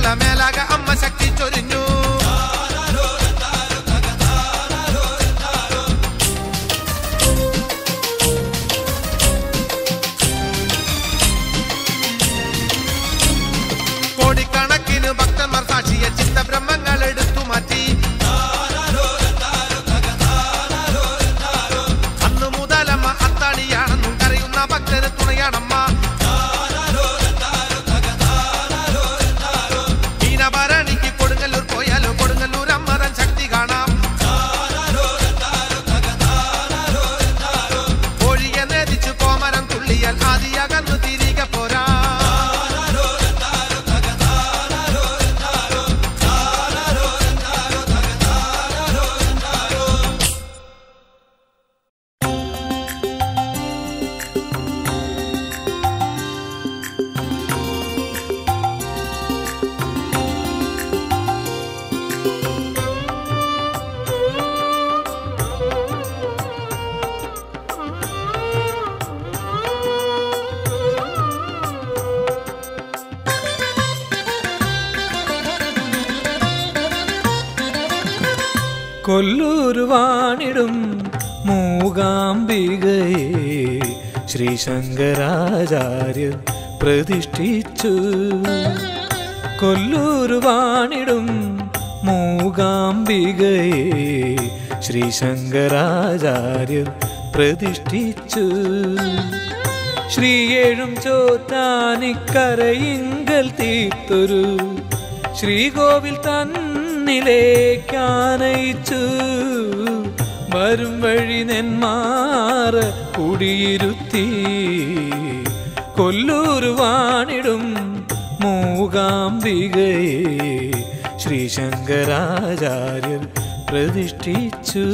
മേള മേലാക അമ്മ ശക്തി ചൊരിഞ്ഞു കോടിക്കണക്കിന് ഭക്തന്മാർ സാക്ഷിയെ ചിത്തബ്രഹ്മങ്ങൾ എടുത്തു മാറ്റി അന്നു മുതലമ്മ അത്താണിയാണെന്നും കരയുന്ന ഭക്തന് തുണയാണമ്മ മീനഭരണിക്ക് കൊടുങ്ങല്ലൂർ പോയാലോ കൊടുങ്ങല്ലൂർ അമ്മതൻ ശക്തി കാണാം കോഴിയെ നേതിച്ചു കോമരം തുള്ളിയാൽ ആദിയകന്നു തിരികെ പോരാ കൊല്ലൂരുവാണിടും മൂകാംബികയെ ശ്രീ ശങ്കരാചാര്യർ പ്രതിഷ്ഠിച്ചു കൊല്ലൂരുവാണിടും മൂകാംബികയെ ശ്രീ ശങ്കരാചാര്യർ പ്രതിഷ്ഠിച്ചു ശ്രീയേഴും ചോറ്റാനിക്കരയിങ്കൽ തീർത്തൊരു ശ്രീകോവിൽ തന്നിലേക്കാനയിച്ചു വരും വഴി നെന്മാറ കുടിയിരുത്തി കൊല്ലൂരുവാണിടും മൂകാംബികയെ ശ്രീ ശങ്കരാചാര്യർ പ്രതിഷ്ഠിച്ചു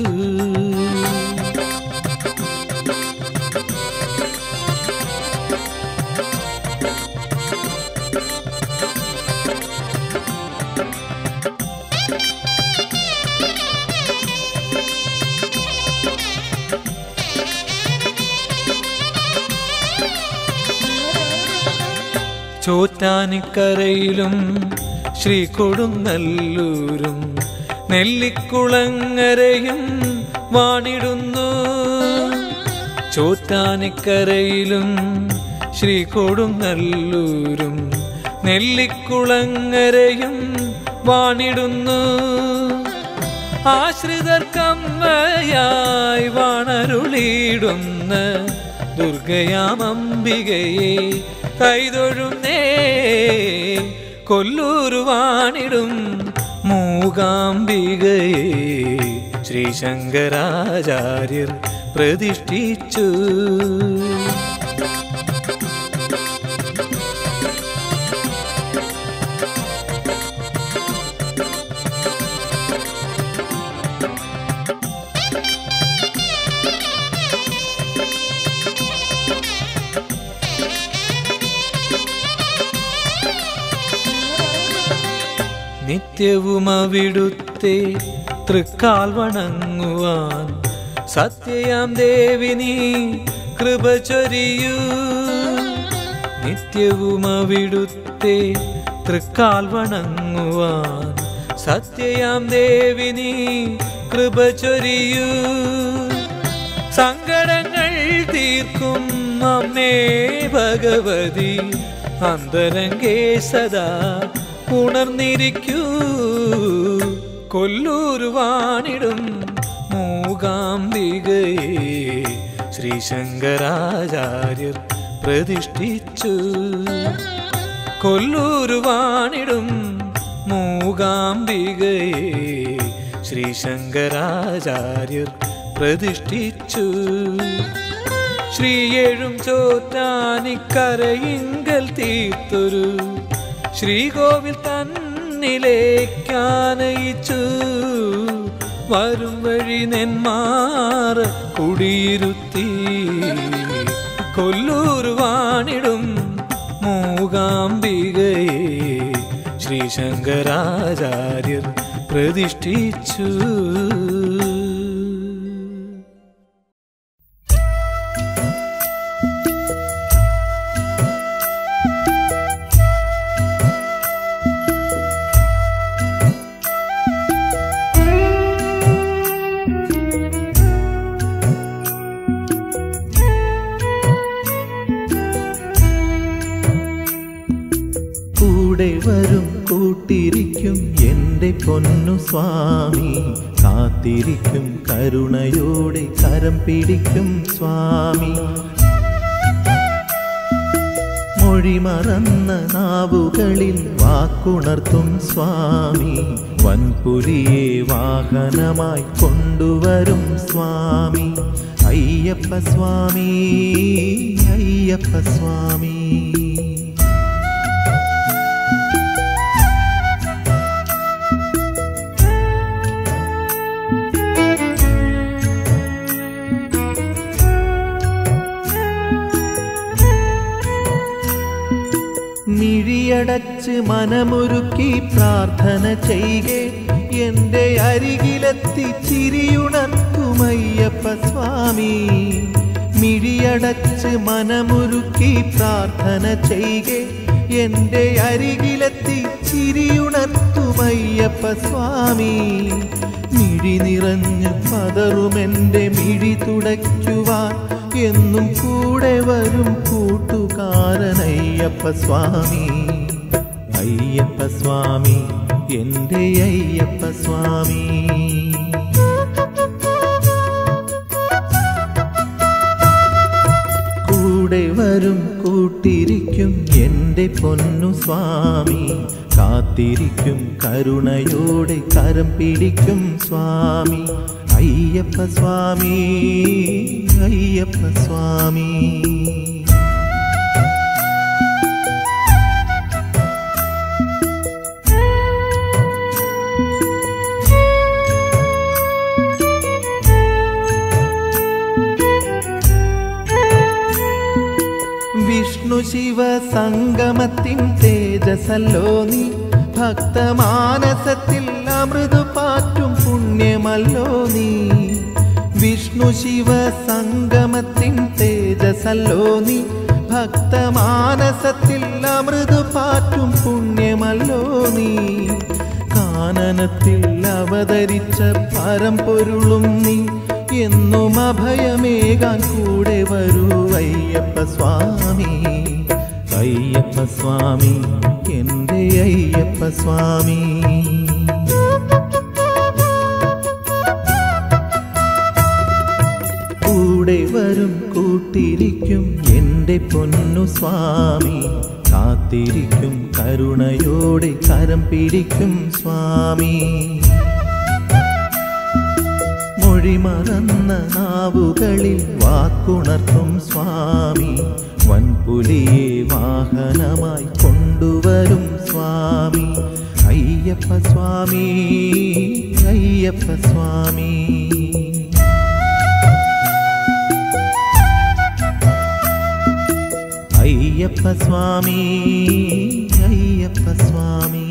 ചോറ്റാനിക്കരയിലും ശ്രീ കൊടുങ്ങല്ലൂരും നെല്ലിക്കുളങ്ങരയും വാണിടുന്നു ചോറ്റാനിക്കരയിലും ശ്രീ കൊടുങ്ങല്ലൂരും നെല്ലിക്കുളങ്ങരയും വാണിടുന്നു ആശ്രിതർക്കമ്മയായി വാണരുളിയിടുന്ന ദുർഗയാമംബികയെ കൈതൊഴുന്നേ കൊല്ലൂരുവാണിടും മൂകാംബികയെ ശ്രീ ശങ്കരാചാര്യർ പ്രതിഷ്ഠിച്ചു നിത്യവും അവിടുത്തെ തൃക്കാൽ വണങ്ങുവാൻ സത്യയാം ദേവിനി കൃപ ചൊരിയൂ നിത്യവും അവിടുത്തെ തൃക്കാൽ വണങ്ങുവാൻ സത്യയാം ദേവിനി കൃപ ചൊരിയൂ സങ്കടങ്ങൾ തീർക്കും അമ്മേ ഭഗവതി അന്തരംഗേ സദാ ഉണർന്നിരിക്കൂ കൊല്ലൂരുവാണിടും മൂകാംബികയെ ശ്രീ ശങ്കരാചാര്യർ പ്രതിഷ്ഠിച്ചു കൊല്ലൂരുവാണിടും മൂകാംബികയെ ശ്രീ ശങ്കരാചാര്യർ പ്രതിഷ്ഠിച്ചു ശ്രീയേഴും ചോറ്റാനിക്കരയിങ്കൽ തീർത്തൊരു ശ്രീകോവിൽ തന്നിലേക്കാനയിച്ചു വരും വഴി നെന്മാറ കുടിയിരുത്തി കൊല്ലൂരുവാണിടും മൂകാംബികയെ ശ്രീ ശങ്കരാചാര്യർ പ്രതിഷ്ഠിച്ചു കൂടെ വരും കൂട്ടിരിക്കും എൻ്റെ പൊന്നു സ്വാമി കാത്തിരിക്കും കരുണയോടെ കരം പിടിക്കും സ്വാമി മൊഴി മറന്ന നാവുകളിൽ വാക്കുണർത്തും സ്വാമി വൻപുലിയെ വാഹനമായി കൊണ്ടുവരും സ്വാമി അയ്യപ്പ സ്വാമി അയ്യപ്പ സ്വാമി മിഴിയടച്ച് മനമൊരുക്കി പ്രാർത്ഥന ചെയ്കെ എന്റെ അരികിലെത്തി ചിരിയുണർത്തുമയ്യപ്പ സ്വാമി മിഴിയടച്ച് മനമൊരുക്കി പ്രാർത്ഥന ചെയ്കെ എന്റെ അരികിലെത്തി ചിരിയുണർത്തുമയ്യപ്പ സ്വാമി മിഴി നിറഞ്ഞ് പതറുമെന്റെ മിഴി തുടയ്ക്കുവാൻ എന്നും കൂടെ വരും കൂട്ടുകാരനയ്യപ്പ സ്വാമി അയ്യപ്പ സ്വാമി എൻ്റെ അയ്യപ്പ സ്വാമി കൂടെ വരും കൂട്ടിരിക്കും എൻ്റെ പൊന്നു സ്വാമി കാത്തിരിക്കും കരുണയോടെ കരം പിടിക്കും സ്വാമി അയ്യപ്പ സ്വാമി അയ്യപ്പ സ്വാമി വിഷ്ണു ശിവ സംഗമത്തിൻ തേജസല്ലോ നീ ഭക്തമാനസത്തിൽ അമൃതു പാറ്റും പുണ്യമല്ലോ നീ വിഷ്ണു ശിവ സംഗമത്തിൻ തേജസല്ലോ നീ ഭക്തമാനസത്തിൽ അമൃതു പാറ്റും പുണ്യമല്ലോ നീ കാനനത്തിൽ അവതരിച്ച പരമ്പൊരുളും നീ എന്നും അഭയമേകാൻ കൂടെ വരൂ അയ്യപ്പ സ്വാമി അയ്യപ്പ സ്വാമി എൻ്റെ അയ്യപ്പ സ്വാമി കൂടെ വരും കൂട്ടിരിക്കും എൻ്റെ പൊന്നു സ്വാമി കാത്തിരിക്കും കരുണയോടെ കരം പിടിക്കും സ്വാമി മൊഴി മറന്ന നാവുകളിൽ വാക്കുണർത്തും സ്വാമി വൻപുലിയെ വാഹനമായി കൊണ്ടുവരും സ്വാമി അയ്യപ്പ സ്വാമി അയ്യപ്പ സ്വാമി അയ്യപ്പ സ്വാമി അയ്യപ്പ സ്വാമി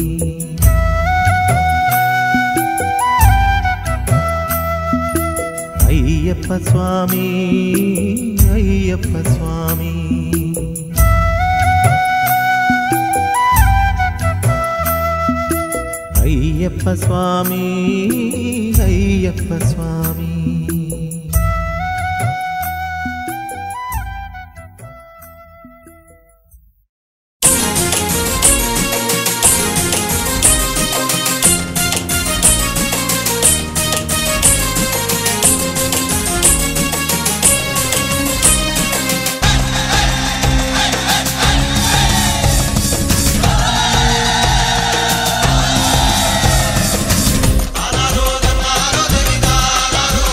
അയ്യപ്പ സ്വാമി അയ്യപ്പ സ്വാമി അയ്യപ്പ സ്വാമി അയ്യപ്പ സ്വാമി ോ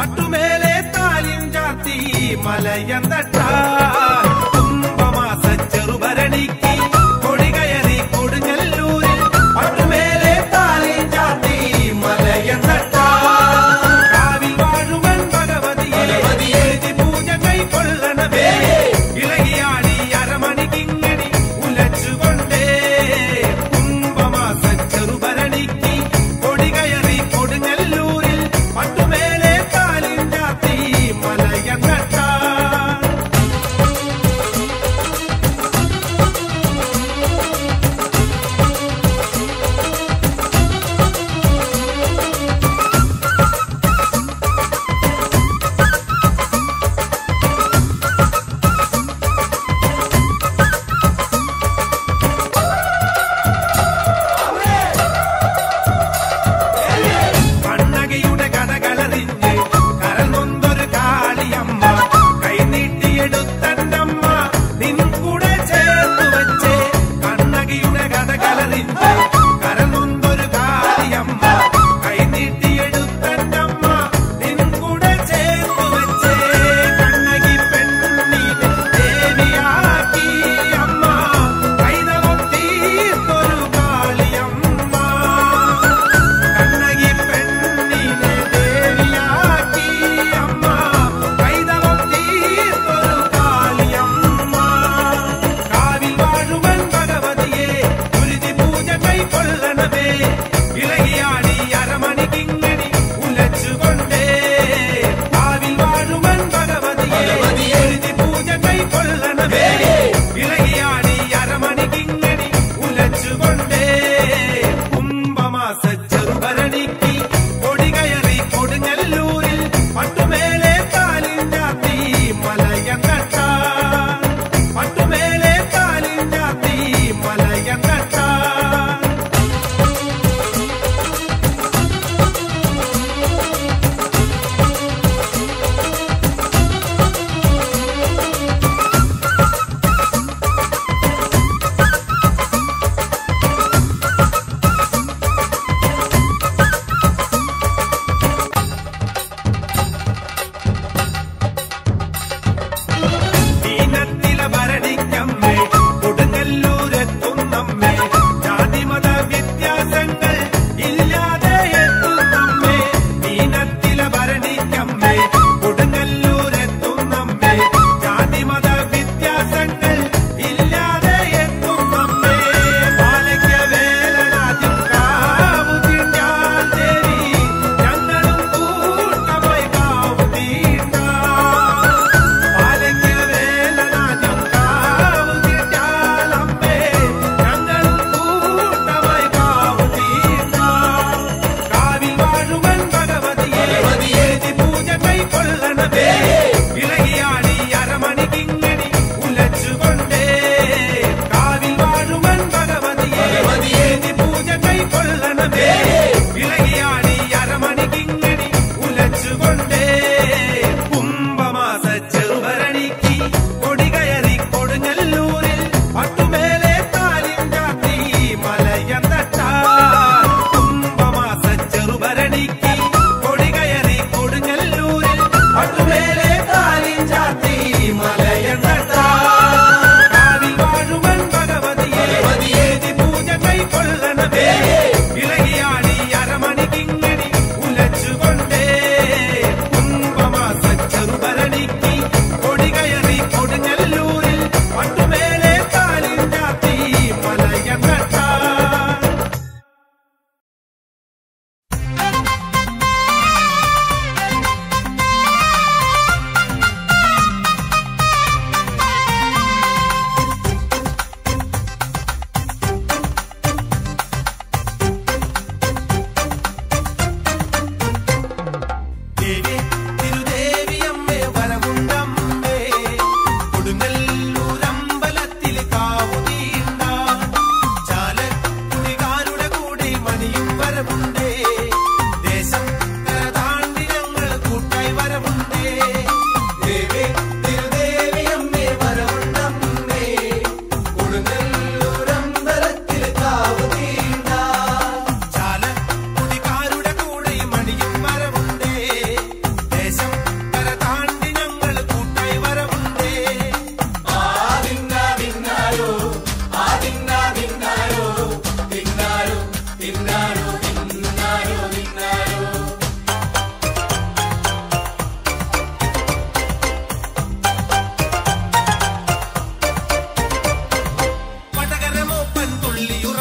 പട്ടുമേലെ താലിം ചാത്തി മലയന്തട്ട കുംഭമാസ ചെറുഭരണിക്ക് കൊടികയറി കൊടുങ്ങല്ലൂരിൽ പട്ടുമേലെ താലിം ചാത്തി മലയന്തട്ട കാവിൽ വാഴുവൻ ഭഗവതിയെ എഴുതി പൂജ കൈക്കൊള്ളണമേ ഇളകിയാടി അരമണിക്കിങ്ങടി ഉലച്ചുകൊണ്ടേ കുംഭമാസ ചെറുഭരണിക്ക് കൊടികയറി കൊടുങ്ങല്ലൂരിൽ പട്ടുമേലെ കാലിൻ ചാത്തി മലയങ്ങട്ട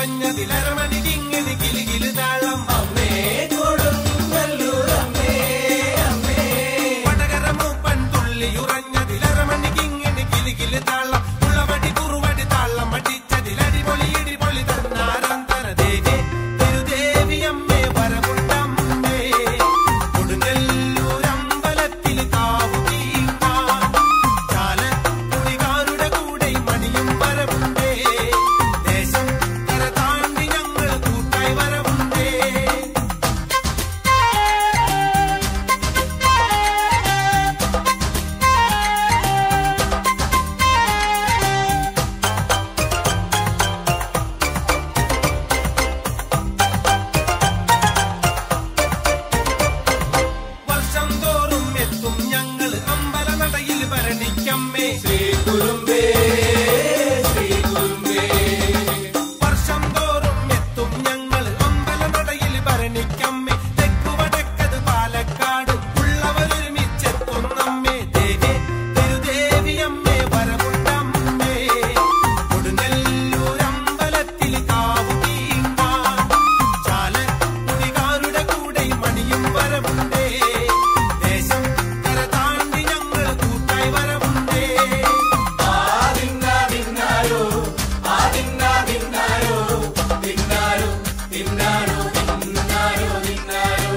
ഉറഞ്ഞതിലരമണിക്കിങ്ങിന് കിലുകില് താളം അമ്മേ കൊടുങ്ങല്ലൂരമ്മേ അമ്മേ വടകര മൂപ്പൻ തുള്ളി ഉറഞ്ഞതിലരമണിക്കിങ്ങിന് കിലുകില് താളം ഉള്ളവടി കുറുവടി താളം അടിച്ചതിലടിപൊളി ഇടിപൊളി തന്നാരം തര ദേവി തിരുദേവിയമ്മേ വരമുണ്ടമ്മേ കൊടുങ്ങല്ലൂരമ്പലത്തിൽ കാവുകീക്കാൻ ചാലക്കുടികാരുടെ കൂടെ മണിയും വരവുണ്ടേ ദേശം കര താണ്ടി ഞങ്ങൾ കൂട്ടായി വരവുണ്ടേ വർഷം തോറും എത്തും ഞങ്ങൾ അമ്പലനടയിൽ ഭരണിക്കമ്മേ ശ്രീകുരുമ്പേ ശ്രീകുരുമ്പേ വർഷം തോറും എത്തും ഞങ്ങൾ അമ്പലനടയിൽ ഭരണിക്കമ്മേ തെക്കു വടക്കത് പാലക്കാട് ഉള്ളവരൊരുമിച്ചെത്തും നമ്മെ ദേവി തിരുദേവിയമ്മേ വരമുണ്ടമ്മേ കൊടുങ്ങല്ലൂരമ്പലത്തിൽ കാവുകീണ്ടാൻ ചാലക്കുടികാരുടെ കൂടെ മണിയും വരവുണ്ടേ ദേശം കര താണ്ടി ഞങ്ങൾ കൂട്ടായി വരവുണ്ടേ ആദിന്നാരോ ആദിന്നാരോ തിന്നാരോ തിന്നാരോ തിന്നാരോ തിന്നാരോ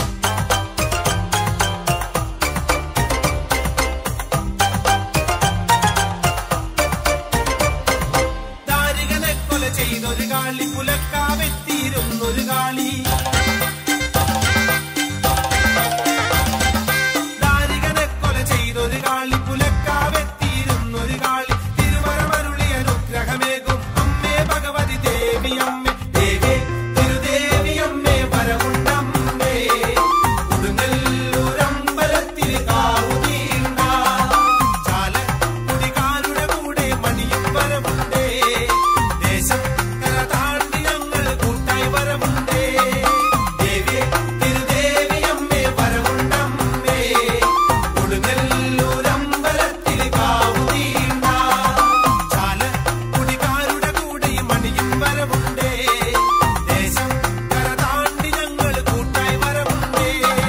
ദാരികനെ കൊല ചെയ്തൊരു കാളി പുലക്കാവെത്തിയിരുന്നൊരു കാളി ദാരികനെ കൊല ചെയ്തൊരു കാളി പുലക്കാവെത്തിയിരുന്നൊരു കാളി തിരുവരമരുളി അനുഗ്രഹമേകും അമ്മേ ഭഗവതി ദേവി അമ്മേ ദേവി തിരുദേവിയമ്മേ വരവുണ്ടമ്മേ കൊടുങ്ങല്ലൂരമ്പലത്തിൽ കാവുകീണ്ട ചാലക്കുടികാരുടെ കൂടെ മണിയും വരവുണ്ടേ ദേശം കര താണ്ടി ഞങ്ങൾ കൂട്ടായി വരവുണ്ടേ ദേവി തിരുദേവിയമ്മേ വരവുണ്ടമ്മേ കൊടുങ്ങല്ലൂരമ്പലത്തിൽ കാവുകീണ്ട ചാലക്കുടികാരുടെ കൂടെ മണിയും വരവുണ്ടേ ദേശം കര താണ്ടി ഞങ്ങൾ കൂട്ടായി വരവുണ്ടേ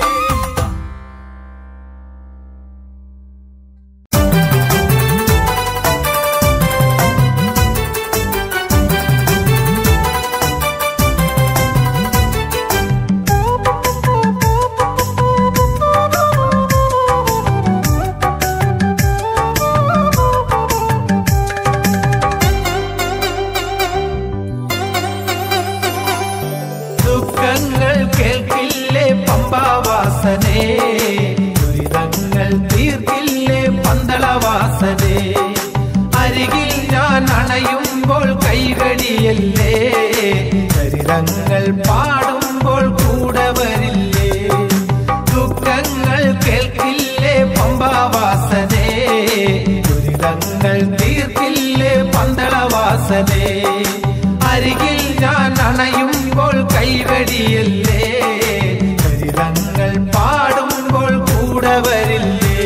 ദുഃഖങ്ങൾ കേൾക്കില്ലേ പമ്പാവാസനേ ദുരിതങ്ങൾ തീർക്കില്ലേ പന്തളവാസനേ അരികിൽ ഞാൻ അണയുമ്പോൾ കൈകടിയല്ലേ ചരിതങ്ങൾ പാടുമ്പോൾ കൂടെ വരില്ലേ ദുഃഖങ്ങൾ കേൾക്കില്ലേ പമ്പാവാസനേ ദുരിതങ്ങൾ തീർക്കില്ലേ പന്തളവാസനേ അരികിൽ ഞാൻ അണയുമ്പോൾ കൈവടിയല്ലേ ചരിതങ്ങൾ പാടുമ്പോൾ കൂടെ വരില്ലേ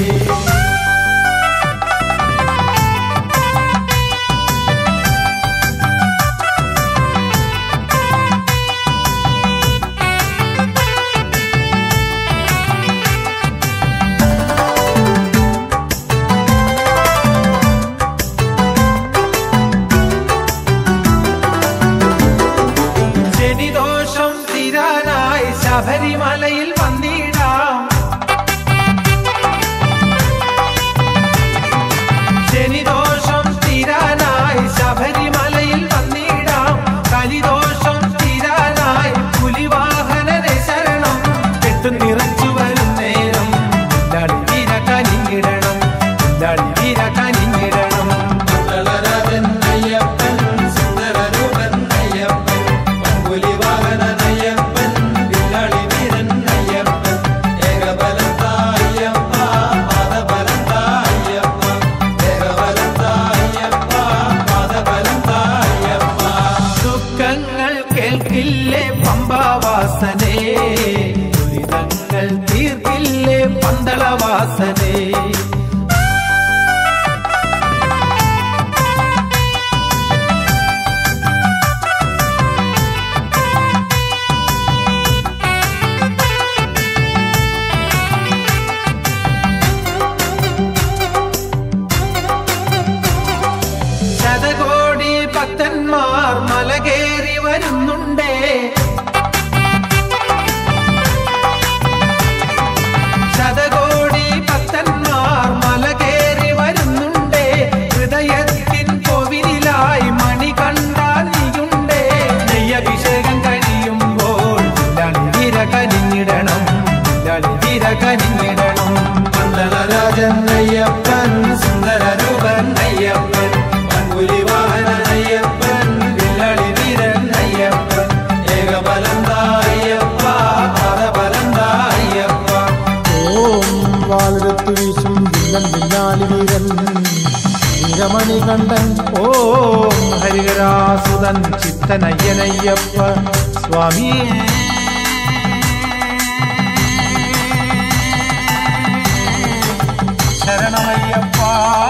ശനിദോഷം തീരാനായി ശബരിമലയിൽ വന്നിടാം ശനിദോഷം തീരാനായി ശബരിമലയിൽ വന്നിടാം കലിദോഷം തീരാനായി പുലിവാഹനനെ ശരണം കെട്ടു നിറച്ചു വരും നേരം ഇല്ലാളി വീര കനിഞ്ഞിടണം ഇല്ലാളി വീര കനിഞ്ഞിടണം ദുഃഖങ്ങൾ കേൾക്കില്ലേ പമ്പാവാസനേ ദുരിതങ്ങൾ തീർക്കില്ലേ പന്തളവാസനേ വരുന്നുണ്ടേ ശതകോടി ഭക്തന്മാർ മല കയറി വരുന്നുണ്ടേ ഹൃദയത്തിൻ കോവിലായി മണി കണ്ടാൽ നീയുണ്ടേ നെയ്യഭിഷേകം കഴിയുമ്പോൾ ലളിതിര കനിഞ്ഞിടണം ലളിതിര കനിഞ്ഞിടണം മന്ദളരാജൻ അയ്യപ്പൻ സുന്ദര രൂപൻ അയ്യപ്പൻ പങ്കുലി വാഹന അയ്യപ്പൻ വില്ലളിതിരൻ അയ്യപ്പൻ ഏകബലന്ത അയ്യപ്പ പദബലന്ത അയ്യപ്പ ഓം വാളിടത്തു വീശും വില്ലൻ വില്ലാലി വീരൻ വീരമണി കണ്ടൻ ഓം ഹരിഹരാസുതൻ ചിത്തനയ്യനയ്യപ്പ സ്വാമിയേ ശരണമയ്യപ്പ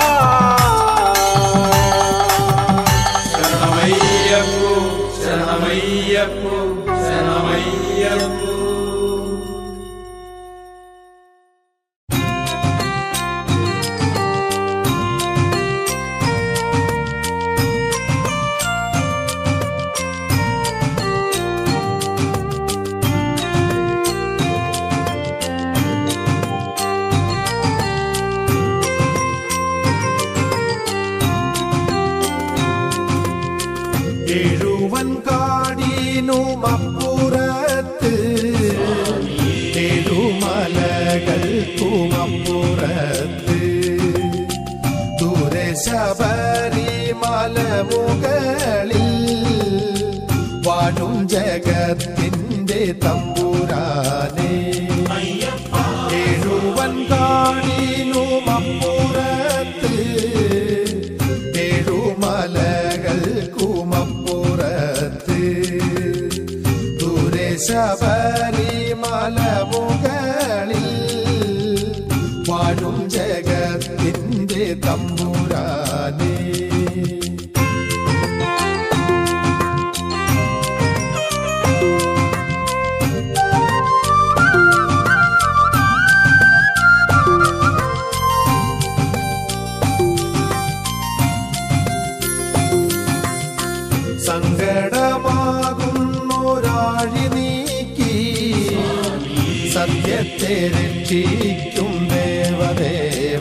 ശരണമയ്യപ്പോ ശരണമയ്യപ്പോ ശരണമയ്യപ്പോ എഴുവൻ കാടിനുമപ്പുറത്ത് എഴുമലകൾക്കുമപ്പുറത്ത് ദൂരെ ശബരിമല മുകളിൽ വാഴും ജഗത്തിൻ്റെ തമ്പുരാനെ എഴുവൻ കാടിനുമപ്പുറത്ത് ഏഴുമലകൾക്കുമപ്പുറത്ത് ദൂരെ ശബരിമല മുകളിൽ വാഴും ജഗത്തിൻ്റെ തമ്പുരാനേ സങ്കടമാകുന്നൊരാഴി നീക്കി സത്യത്തെ രക്ഷിക്കും ദേവദേവ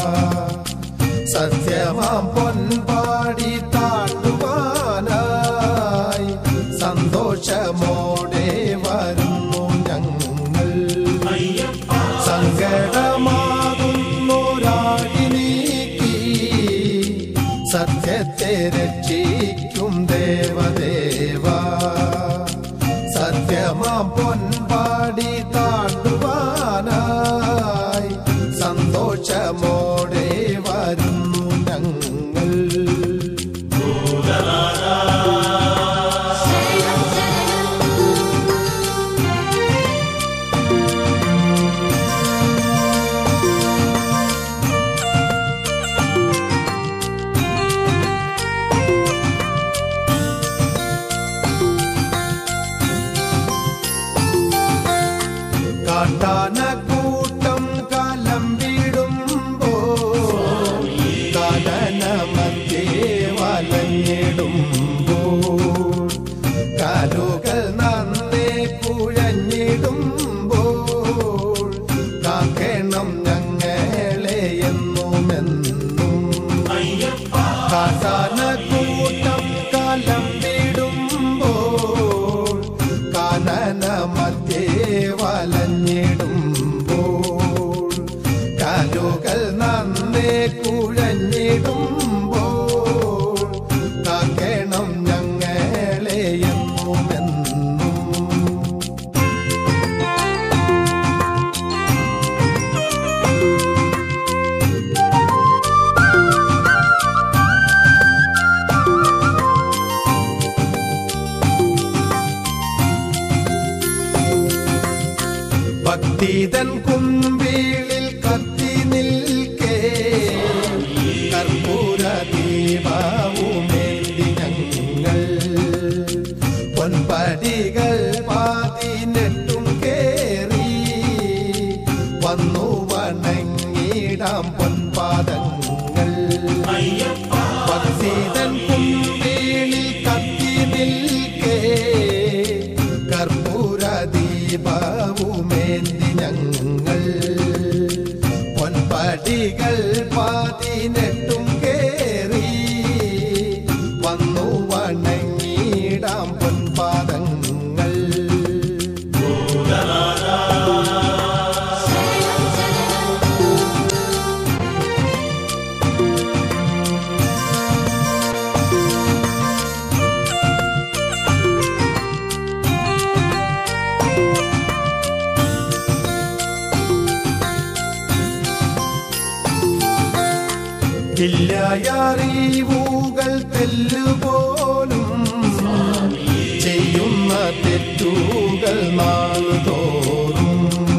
സത്യമാം പൊൻപാടി താണ്ടുവാനായി സന്തോഷമോടെ വരുന്നു ഞങ്ങൾ സങ്കടമാകുന്നൊരാഴി നീക്കി സത്യത്തെ രക്ഷിക്കും ദേവദേവ സത്യമാം പൊൻപാടി താണ്ടുവാനായി സന്തോഷമോടെ വരുന്നു ഞങ്ങൾ കാട്ടാന കൂട്ടം കലം വിടുമ്പോ കാലന മധ്യേ വലഞ്ഞിടുമ്പോ കാലുകൾ നന്നേ കുഴഞ്ഞിടുമ്പോൾ കാക്കണം ഞങ്ങളെ എന്നുമെന്നും കാട്ടാന കൂട്ടം കലം വിടുമ്പോൾ കാനന മധ്യേ വലഞ്ഞിടുമ്പോൾ കാലുകൾ നന്നേ കുഴഞ്ഞിടുമ്പോൾ കാക്കണം ഞങ്ങളെ എന്നുമെന്നും ഭക്തിതൻ കുമ്പിളിൽ കത്തി നിൽക്കേ കർപ്പൂര ദീപാവുമേന്തി ഞങ്ങൾ പൊൻപടികൾ പതിനെട്ടും കേറി വന്നു വണങ്ങിടാം പൊൻപാദങ്ങൾ ഭക്തിതൻ കുമ്പിളിൽ കത്തി നിൽക്കേ പടികൾ പതിനെട്ടും കേറി വന്നു വണങ്ങിടാം പൊൻപാദങ്ങൾ ഇല്ലായറിവുകൾ തെല്ലുപോലും ചെയ്യുന്ന തെറ്റുകൾ നാളുതോറും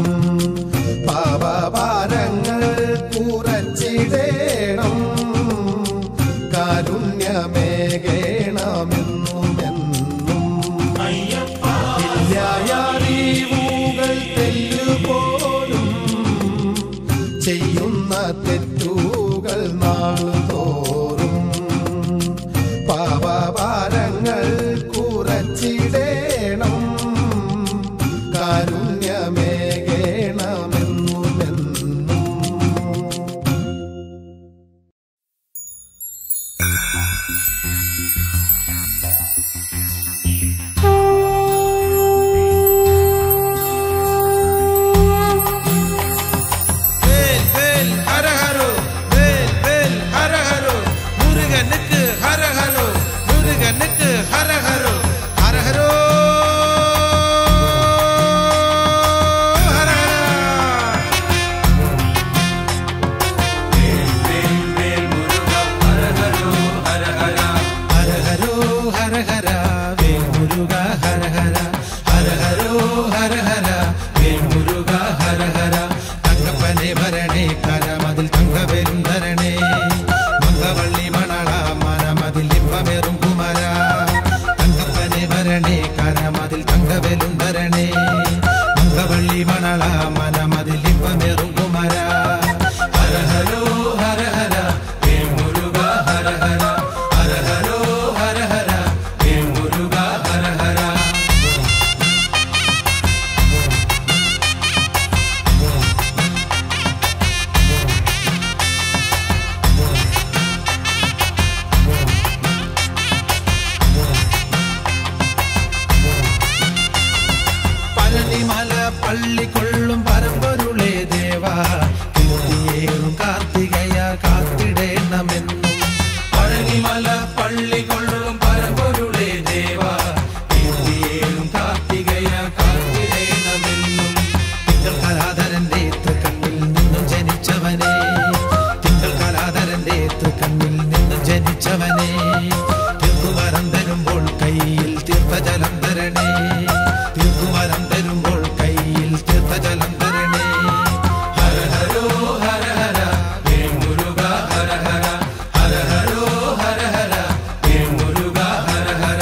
പാപഭാരങ്ങൾ കുറച്ചിടേണം കാരുണ്യമേകേണമെന്നും എന്നും ഇല്ലായറിവുകൾ തെല്ലുപോലും ചെയ്യുന്ന തെറ്റുകൾ നാളുതോറും പാപഭാരങ്ങൾ കുറച്ചിടേണം കാരുണ്യമേകേണമെന്നുമെന്നും வேல் வேல் ஹரஹரோ வேல் வேல் ஹரஹரோ முருகனுக்கு ஹரஹரோ முருகனுக்கு ஹரஹரோ ஹரஹரோ ஹரஹரா ഹരഹരോ ഹരഹര വേൽ മുരുക ഹരഹര ഹരഹരോ ഹരഹര വേൽ മുരുക ഹരഹര തങ്കപ്പനെ ഭരണേ കരമതിൽ തങ്കവരും ധരണേ മംഗവള്ളി മണള മനമതിൽ ഇമ്പമേറും കുമര തങ്കപ്പനെ ഭരണേ കരമതിൽ തങ്കവരും ധരണേ മംഗവള്ളി മണള മനമതിൽ ഇമ്പമേറും കുമര ഹരഹരോ ഹരഹര വേൽ മുരുക ഹരഹര ഹരഹരോ ഹരഹര വേൽ മുരുക ഹരഹര പഴനിമല പള്ളിക്കൊള്ളും പരമ്പൊരുളേ ദേവാ കീർത്തിയേറും കാർത്തികയ കാത്തിടേണമെന്നും പഴനിമല പള്ളിക്കൊള്ളും പരമ്പൊരുളേ ദേവാ കീർത്തിയേറും കാർത്തികയ കാത്തിടേണമെന്നും തിങ്കൾ കലാധരന്റെ തൃക്കണ്ണിൽ നിന്നും ജനിച്ചവനെ തിങ്കൾ കലാധരന്റെ തൃക്കണ്ണിൽ നിന്നും ജനിച്ചവനെ തീർക്കുമരം തരുമ്പോൾ കയ്യിൽ തീർത്ഥജലം തരണേ തീർക്കുമരം തരുമ്പോൾ കയ്യിൽ തീർത്ഥജലം തരണേ ഹര ഹരോ ഹര ഹര ഹേ മുരുക ഹര ഹര ഹര ഹരോ ഹര ഹര ഹേ മുരുക ഹര ഹര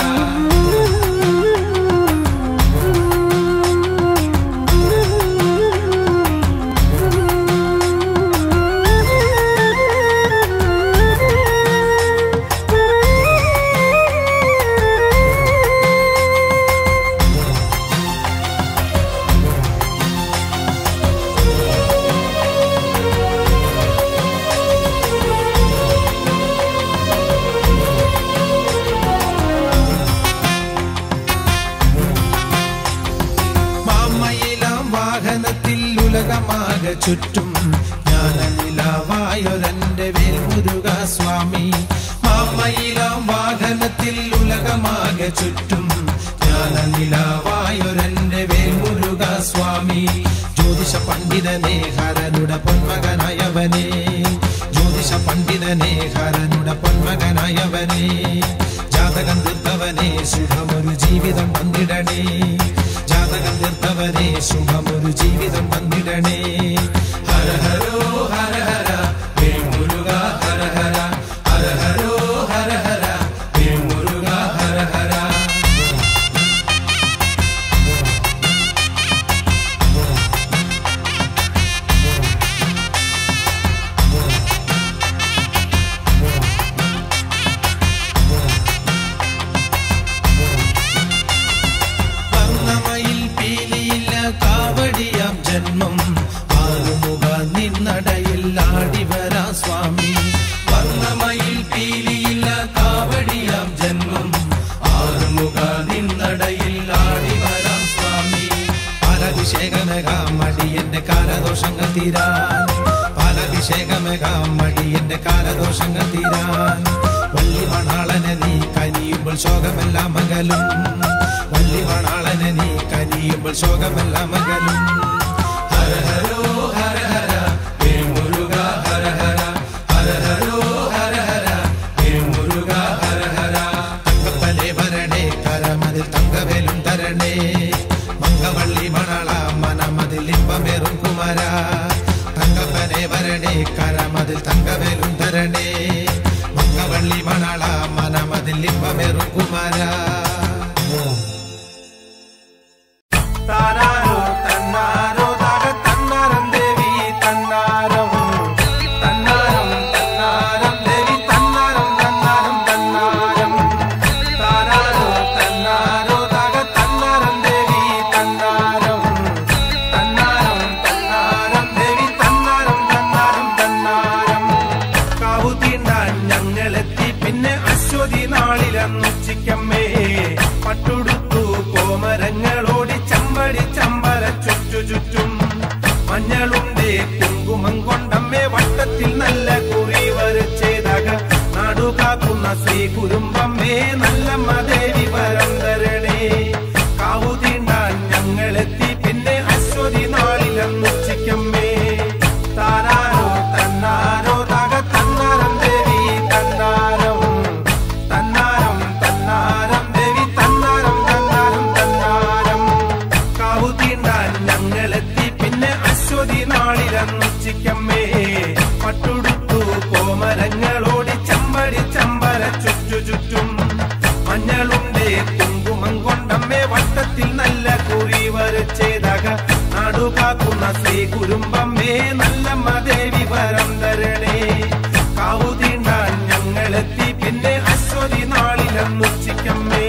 മാമയിലാം വാഹനത്തിൽ ഉലകമാകെ ചുറ്റും ജ്ഞാനനിലാവായൊരന്റെ വേൽ മുരുക സ്വാമി മാമയിലാം വാഹനത്തിൽ ഉലകമാകെ ചുറ്റും ജ്ഞാനനിലാവായൊരന്റെ വേൽ മുരുക സ്വാമി ജ്യോതിഷ പണ്ഡിതനെ ഹരനുടെ പൊന്മകനായവനെ ജ്യോതിഷ പണ്ഡിതനെ ഹരനുടെ പൊന്മകനായവനെ ജാതകം തീർത്തവനെ ശുഭമൊരു ജീവിതം വന്നിടണേ ജാതകം തീർത്തവനെ ശുഭമൊരു ജീവിതം വന്നിടണേ ഹര ഹരോ ഹര ഹര ഹേ മുരുക ഹര ഹര ഹര ഹരോ ഹര ഹര ഹേ മുരുക ഹര ഹര വർണ്ണമയിൽ പീലിയില്ല കാവടിയാം ജന്മം ആറുമുഖ നിന്നട പാലഭിഷേകമേകാം മടിയന്റെ കാലദോഷങ്ങൾ തീരാൻ പാലഭിഷേകമേകാം മടിയന്റെ കാലദോഷങ്ങൾ തീരാൻ വള്ളി മണാളനെ നീ കനിയുമ്പോൾ ശോകമെല്ലാം മകലും വള്ളി മണാളനെ നീ കനിയുമ്പോൾ ശോകമെല്ലാം മകലും ഹര ഹരോ ഹര ഹര ഹേ മുരുക ഹര ഹര ഹര ഹരോ ഹര ഹര ഹേ മുരുക ഹര ഹര തങ്കപ്പനെ വരണേ കരമതിൽ തങ്കവേലും തരണേ മംഗവള്ളി മണള മനമതിൽ ഇമ്പമേറും കുമര തങ്കപ്പനെ വരണേ കരമതിൽ തങ്കവേലും തരണേ മംഗവള്ളി മണള മനമതിൽ ഇമ്പമേറും കുമര താനാരോ തന്നാരോ തക തന്നാരം ദേവി തന്നാരം തന്നാരം തന്നാരം ദേവി തന്നാരം തന്നാരം തന്നാരം താനാരോ തന്നാരോ തക തന്നാരം ദേവി തന്നാരം തന്നാരം തന്നാരം ദേവി തന്നാരം തന്നാരം തന്നാരം കാവു തീണ്ടാൻ ഞങ്ങളെത്തി പിന്നെ അശ്വതി നാളിലെന്നുച്ചിക്കമ്മേ പട്ടുടുത്തു കോമരങ്ങളോടി ചമ്പടി ചമ്പല ചുറ്റു ചുറ്റും മഞ്ഞളുണ്ടേ കുങ്കുമം കൊണ്ടമ്മേ വട്ടത്തിൽ നല്ല കുറി വരച്ചേതക നാടുകാക്കുന്ന ശ്രീ കുരുമ്പമ്മേ നല്ലമ്മ ദേവി വരം തരണേ കാവു തീണ്ടാൻ ഞങ്ങളെത്തി പിന്നെ അശ്വതി നാളിലെന്നുച്ചിക്കമ്മേ താനാരോ തന്നാരോ തക തന്നാരം ദേവി തന്നാരം തന്നാരം തന്നാരം ദേവി തന്നാരം തന്നാരം തന്നാരം കാവു തീണ്ടാൻ ഞങ്ങളെത്തി പിന്നെ അശ്വതി നാളിലെന്നുച്ചിക്കമ്മേ പട്ടുടുത്തു കോമരങ്ങളോടി ചമ്പടി ചമ്പല ചുറ്റു ചുറ്റും മഞ്ഞളുണ്ടേ കുങ്കുമം കൊണ്ടമ്മേ വട്ടത്തിൽ നല്ല കുറി വരച്ചേതക നാടുകാക്കുന്ന ശ്രീ കുരുമ്പമ്മേ നല്ലമ്മ ദേവി വരം തരണേ കാവു തീണ്ടാൻ ഞങ്ങളെത്തി പിന്നെ അശ്വതി നാളിലെന്നുച്ചിക്കമ്മേ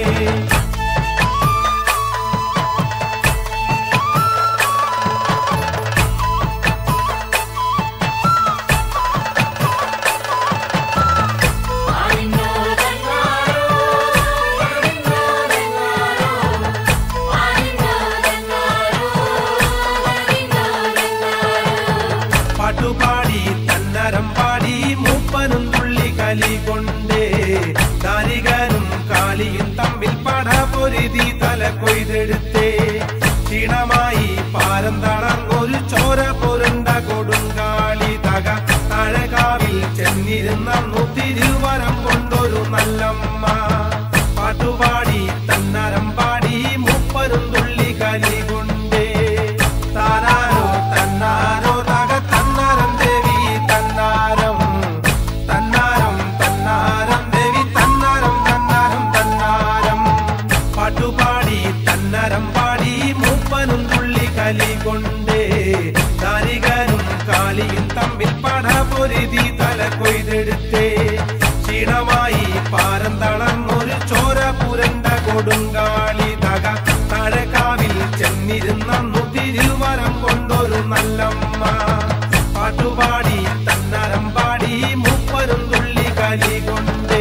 പാട്ടുപാടി തന്നരം പാടി മൂപ്പനും തുള്ളി കലി കൊണ്ടേ ദാരികനും കാലിയും തമ്മിൽ പട പൊരുതി തല കൊയ്തെടുത്തേ ക്ഷീണമായി പാരം തളർന്നൊരു ചോര പൊരുണ്ട കൊടുങ്കാളി തക തഴകാവിൽ ചെന്നിരുന്നു തിരുവരം കൊണ്ടൊരു നല്ലമ്മ പാട്ടുപാടി തന്നരം പാടി മൂപ്പനും തുള്ളി കലി കൊണ്ടേ താനാരോ തന്നാരോ തക തന്നാരം ദേവി തന്നാരം തന്നാരം തന്നാരം ദേവി തന്നാരം തന്നാരം തന്നാരം പാട്ടുപാടി തന്നരം പാടി മൂപ്പനും തുള്ളി കലി കൊണ്ടേ ദാരികനും കാലിയും തമ്മിൽ പട പൊരുതി തല കൊയ്തെടുത്തേ ക്ഷീണമായി പാരം തളർന്നൊരു ചോര പുരണ്ട കൊടുങ്കാളി തക തഴകാവിൽ ചെന്നിരുന്നു തിരുവരം കൊണ്ടൊരു നല്ലമ്മ പാട്ടുപാടി തന്നരം പാടി മുപ്പരും തുള്ളി കലി കൊണ്ടേ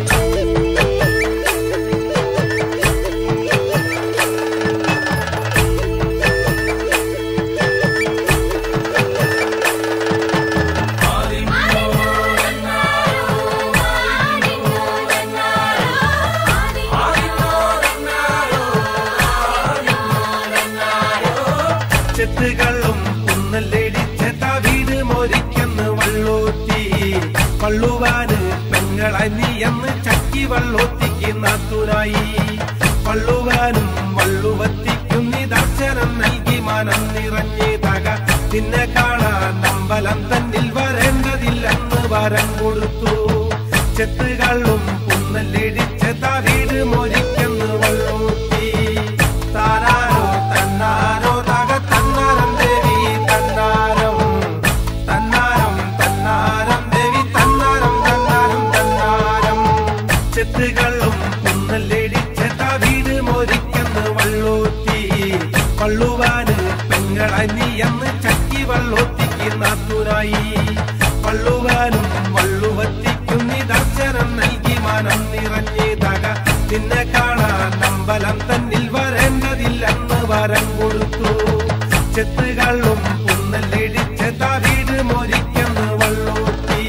ചെത്തുകളും കുന്നല്ലേടിച്ചെത്ത വീട് മൊരിക്കെന്ന് വള്ളൂത്തി പള്ളുവാന് പെങ്ങളായി നീ എന്ന് ചക്കി വള്ളൂത്തിക്ക് നാത്തുനായി പള്ളുവാനും വള്ളുവത്തിക്കും നീ ദർശനം നൽകി മനം നിറഞ്ഞേ തക നിന്നെ കാണാൻ അമ്പലം തന്നിൽ വരേണ്ടതില്ലെന്ന് വരം കൊടുത്തു ചെത്തുകളും കുന്നല്ലേടിച്ചെത്ത വീട് മൊരിക്കെന്ന് വള്ളൂത്തി താനാരോ തന്നാരോ തക തന്നാരം ദേവി തന്നാരം തന്നാരം തന്നാരം ദേവി തന്നാരം തന്നാരം തന്നാരം ചെത്തുകളും കുന്നല്ലേടിച്ചെത്ത വീട് മൊരിക്കെന്ന് വള്ളൂത്തി പള്ളുവാന് പെങ്ങളായി നീ എന്ന് ചക്കി വള്ളൂത്തിക്ക് നാത്തുനായി പള്ളുവാനും വള്ളുവത്തിക്കും നീ ദർശനം നൽകി മനം നിറഞ്ഞേ തക നിന്നെ കാണാൻ അമ്പലം തന്നിൽ വരേണ്ടതില്ലെന്ന് വരം കൊടുത്തു ചെത്ത് കള്ളും പുന്നല്ലിടിച്ച് തവീട് മൊരിക്കെന്ന് വള്ളൂട്ടി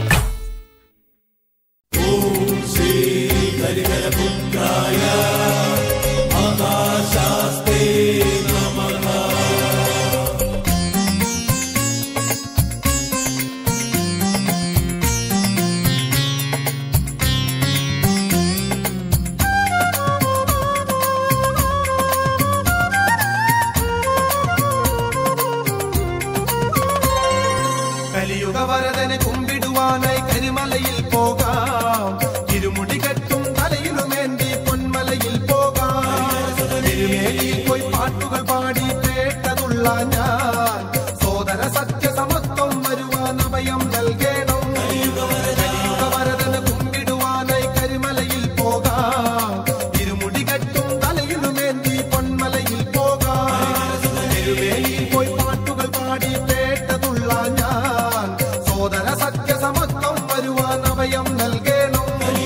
കലിയുഗ വരദനെ കുമ്പിടുവാനായി കരിമലയിൽ പോകാം ഇരുമുടി കെട്ടും തലയിലുമേന്തി പൊന്മലയിൽ പോകാം തിരുമേലിയിൽ പോയി പാട്ടുകൾ പാടി കേട്ടതുള്ള ഞാൻ സോദര സത്യസമത്വം വരുവാൻ അഭയം നൽകണം കലിയുഗ വരദനെ കുമ്പിടുവാനായി കരിമലയിൽ പോകാം ഇരുമുടി കെട്ടും തലയിലുമേന്തി പൊന്മലയിൽ പോകാം തിരുവേലിയിൽ പോയി പാട്ടുകൾ പാടി കേട്ടതുള്ള ഞാൻ സോദര സത്യസമത്വം വരുവാൻ അഭയം നൽകണം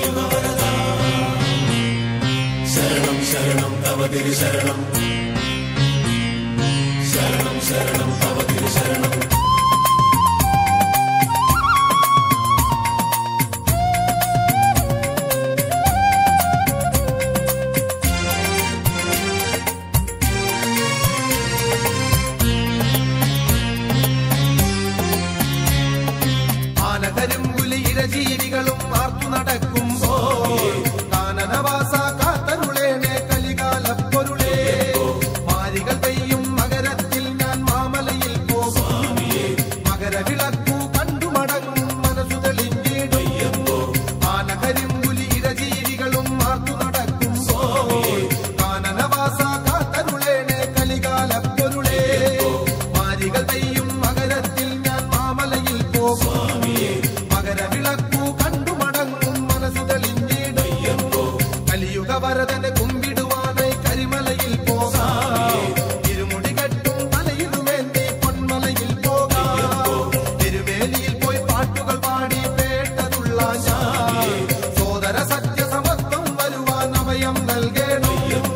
ആനകരിമ്പുലി ഇരജീവികളും ആർത്തു നടക്കുമ്പോൾ കാനനവാസ കാത്തരുളേനെ കലികാല പൊരുളേ മാരികൾ പെയ്യും മകരത്തിൽ ഞാൻ മാമലയിൽ പോകും മകരവിളക്കു കണ്ടു മടങ്ങും മനസ്സു തെളിഞ്ഞിടും ആനകരിമ്പുലി ഇരജീവികളും ആർത്തു നടക്കുമ്പോൾ കാനനവാസ കാത്തരുളേനെ കലികാല പൊരുളേ മാരികൾ പെയ്യും മകരത്തിൽ ഞാൻ മാമലയിൽ പോകും മകരവിളക്കു കണ്ടു മടങ്ങും മനസ്സു തെളിഞ്ഞിടും കലിയുഗ വരദനെ കുമ്പിടുവാനായി കരിമലയിൽ പോകാം ഇരുമുടി കെട്ടും തലയിലുമേന്തി പൊന്മലയിൽ പോകാം തിരുവേലിയിൽ പോയി പാട്ടുകൾ പാടി കേട്ടതുള്ള ഞാൻ സോദര സത്യസമത്വം വരുവാൻ അഭയം നൽകണം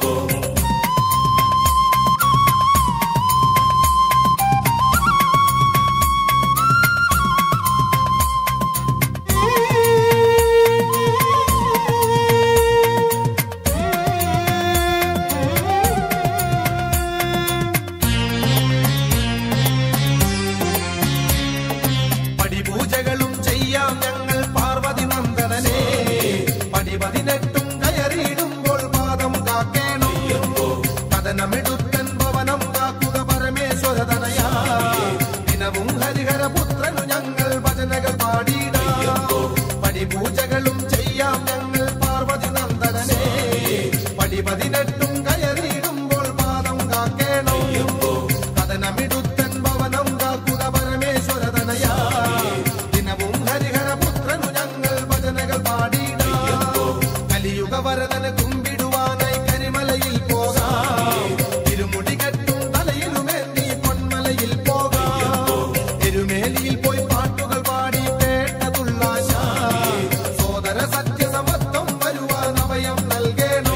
പടിപൂജകളും ചെയ്യാം ഞങ്ങൾ പാർവതി നന്ദനനെ പടി പതിനെട്ടും കയറിയിടുമ്പോൾ പാദം കാക്കേണം കഥനമിടുത്തൻ ഭവനം കാക്കുക പരമേശ്വരതനയാ ദിനവും ഹരിഹരപുത്രനു ഞങ്ങൾ ഭജനകൾ പാടിയിടാം പടിപൂജകളും ചെയ്യാം ഞങ്ങൾ പാർവതി നന്ദനനെ പടി പതിനെട്ടും കയറിയിടുമ്പോൾ പാദം കാക്കേണം കഥനമിടുത്തൻ ഭവനം കാക്കുക പരമേശ്വരതനയാ ദിനവും ഹരിഹരപുത്രനു ഞങ്ങൾ ഭജനകൾ പാടിയിടാം കലിയുഗ വരദന് കുമ്പിടുവാനായി കരിമലയിൽ പോകാം ഇരുമുടി കെട്ടും തലയിലുമേന്തി പൊന്മലയിൽ പോകാം തിരുമേലിയിൽ പോയി പാട്ടുകൾ പാടി കേട്ടതുള്ള ഞാൻ സോദര സത്യസമത്വം വരുവാൻ അഭയം നൽകണം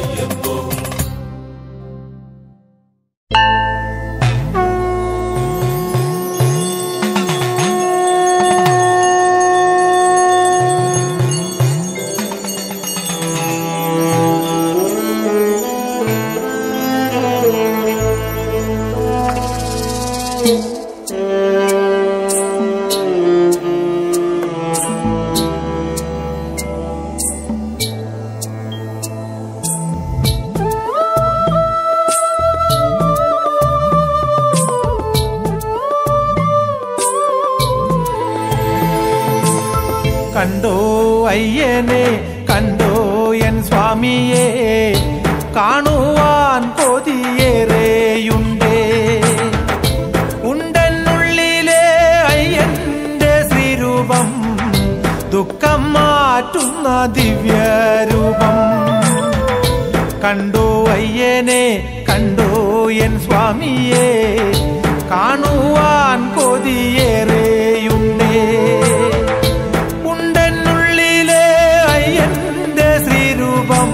കണ്ടോ അയ്യനെ കണ്ടോ എൻ സ്വാമിയെ കാണുവാൻ കൊതിയേറെയുണ്ടേ ഉണ്ടെന്നുള്ളിലെ അയ്യന്റെ ശ്രീരൂപം ദുഃഖം മാറ്റുന്ന ദിവ്യരൂപം കണ്ടോ അയ്യനെ കണ്ടോ എൻ സ്വാമിയെ കാണുവാൻ കൊതിയേറെയുണ്ടേ ഉണ്ടെന്നുള്ളിലെ അയ്യന്റെ ശ്രീരൂപം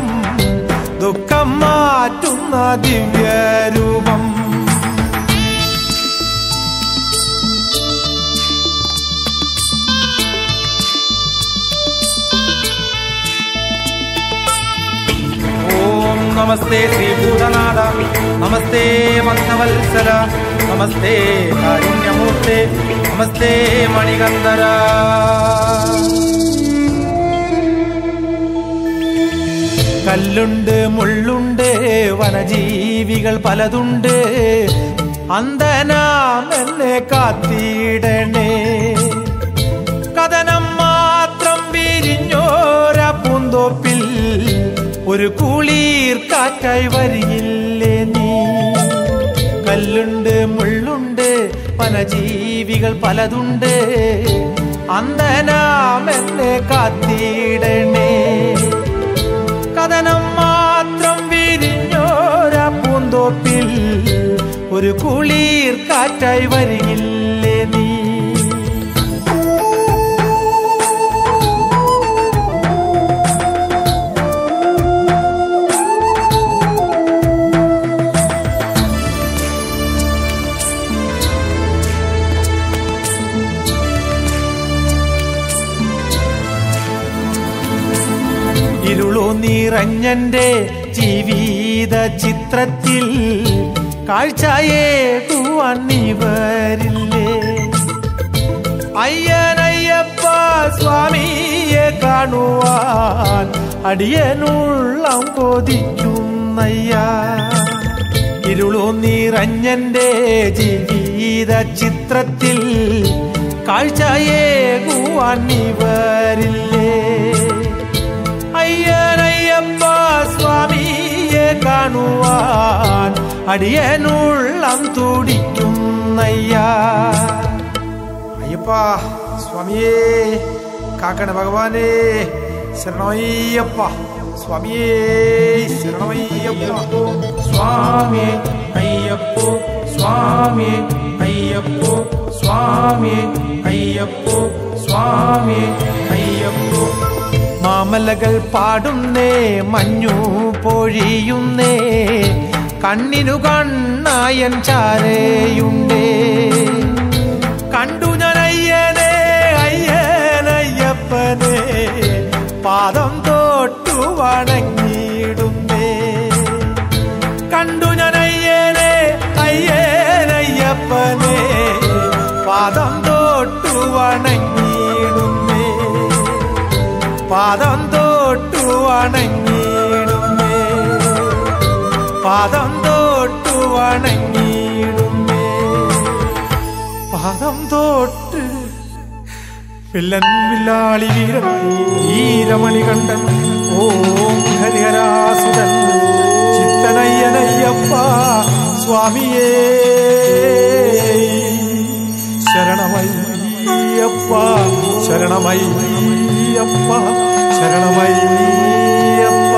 ദുഃഖം മാറ്റുന്ന ദിവ്യരൂപം നമസ്തേ ശ്രീഭൂതനാഥ നമസ്തേ ഭക്തവത്സല നമസ്തേ കാരുണ്യമൂർത്തെ നമസ്തേ മണികന്ധര കല്ലുണ്ട് മുള്ളുണ്ട് വനജീവികൾ പലതുണ്ട് അന്തനാം എന്നെ കാത്തിടണേ കഥനം മാത്രം വിരിഞ്ഞോര പൂന്തോപ്പിൽ ഒരു കുളിർ കാറ്റായി വരിയില്ലേ നീ കല്ലുണ്ട് മുള്ളുണ്ട് വനജീവികൾ പലതുണ്ട് അന്തനാം എന്നെ കാത്തിടണേ കഥനം മാത്രം വിരിഞ്ഞോര പൂന്തോപ്പിൽ ഒരു കുളിർ കാറ്റായി വരികില്ലേ നീ ഇരുളു നിറഞ്ഞന്റെ ജീവിത ചിത്രത്തിൽ കാഴ്ചയേകുവാൻ നീ വരില്ലേ അയ്യനയ്യപ്പ സ്വാമിയെ കാണുവാൻ അടിയനുള്ളം കൊതിക്കുന്നയ്യ ഇരുളു നിറഞ്ഞന്റെ ജീവിത ചിത്രത്തിൽ കാഴ്ചയേകുവാൻ നീ വരില്ലേ അയ്യനയ്യപ്പ സ്വാമിയെ കാണുവാൻ അടിയനുള്ളം തുടിക്കുന്നയ്യ അയ്യപ്പ സ്വാമിയേ കാക്കണ ഭഗവാനേ ശരണമയ്യപ്പ സ്വാമിയേ ശരണമയ്യപ്പ സ്വാമി അയ്യപ്പോ സ്വാമി അയ്യപ്പോ സ്വാമി അയ്യപ്പോ സ്വാമി അയ്യപ്പോ മാമലകൾ പാടുന്നേ മഞ്ഞു പൊഴിയുന്നേ കണ്ണിനു കണ്ണായൻ ചാരയുണ്ടേ കണ്ടു ഞാൻ അയ്യനെ അയ്യനയ്യപ്പനെ പാദം തൊട്ടു വണങ്ങിയിടുന്നേ കണ്ടു ഞാൻ അയ്യനെ അയ്യനയ്യപ്പനെ പാദം തൊട്ടു വണങ്ങിയിടുന്നേ പാദം തൊട്ടു വണങ്ങിയിടുന്നേ പാദം തൊട്ടു വണങ്ങിയിടുന്നേ പാദം തൊട്ട് വില്ലൻ വില്ലാളി വീരൻ വീരമണി കണ്ടൻ ഓം ഹരിഹരാസുതൻ ചിത്തനയ്യനയ്യപ്പ സ്വാമിയേ ശരണമയ്യപ്പ ശരണമയ്യപ്പ ശരണമയ്യപ്പ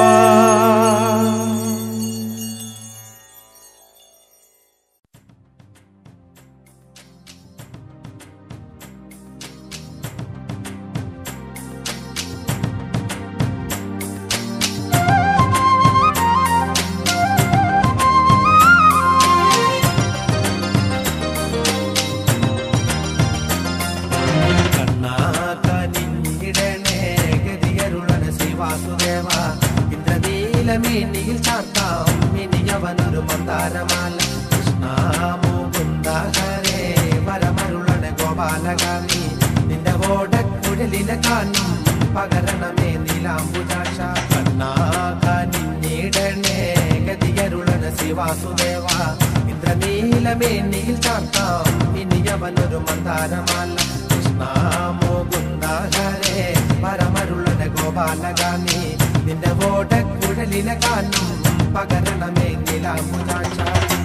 കണ്ണാകനിടണേ ഗതിയരുളന ശ്രീവാസുദേവ ഇന്ദ്രനീലമേനിയിൽ ചാർത്താം ഇനിയവനൊരു മന്ദാരമാല കൃഷ്ണ മുകുന്ദ ഹരേ വരമരുളന ഗോപാലകാമി നിന്റെ ഓടക്കുഴലിലെ കാനും പകരണമേ നീലാംബുജാഷ കണ്ണാകനിടണേ ഗതിയരുളന ശ്രീവാസുദേവ ഇന്ദ്രനീലമേനിയിൽ ചാർത്താം ഇനിയവനൊരു മന്ദാരമാല കൃഷ്ണ മുകുന്ദ ഹരേ പരമരുളന ഗോപാലഗാമി നിന്റെ ഓടക്കുഴലിലെ കാനും പകരണമേ നിലാമുദാശ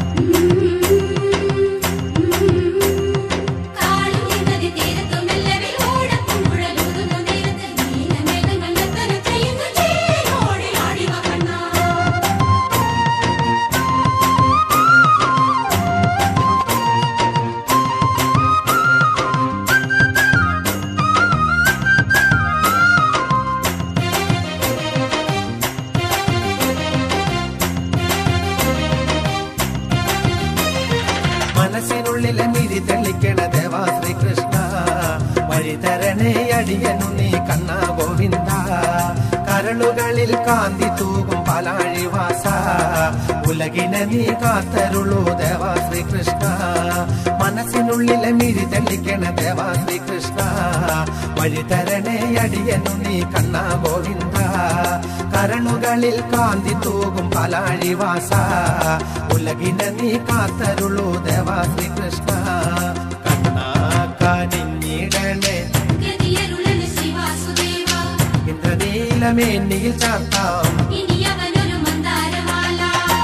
കാളിന്തി നദി തീരത്തു മെല്ലവേ ഓടക്കുഴലൂതുന്നു നേരത്ത് നീലമേഘങ്ങൾ നർത്തനം ചെയ്യുന്നു ചേരോടെ ആടിവ കണ്ണാ മനസ്സിനുള്ളിലെ മിരി തെളിക്കണ ദേവാ ശ്രീകൃഷ്ണ വഴി തരണേ അടിയനു നീ കണ്ണ ഗോവിന്ദ കരളുകളിൽ കാന്തി തൂകും പാലാഴിവാസ ഉലകിനെ നീ കാത്തരുളൂ ദേവാ ശ്രീകൃഷ്ണ മനസ്സിനുള്ളിലെ മിഴി തെളിക്കണ ദേവാ ശ്രീകൃഷ്ണ വഴി തരണേ അടിയനു നീ കണ്ണാ ഗോവിന്ദ കരളുകളിൽ കാന്തി തൂകും പാലാഴിവാസ ഉലകിനെ നീ കാത്തരുളൂ ദേവാ ശ്രീകൃഷ്ണ കണ്ണാ കാനിഞ്ഞിടണേ ഗതിയരുളന് ശിവാസുദേവ ഇന്ദ്രനീലമേന്നിയിൽ ചാർത്താം ഇനി അവനൊരു മന്ദാരമാല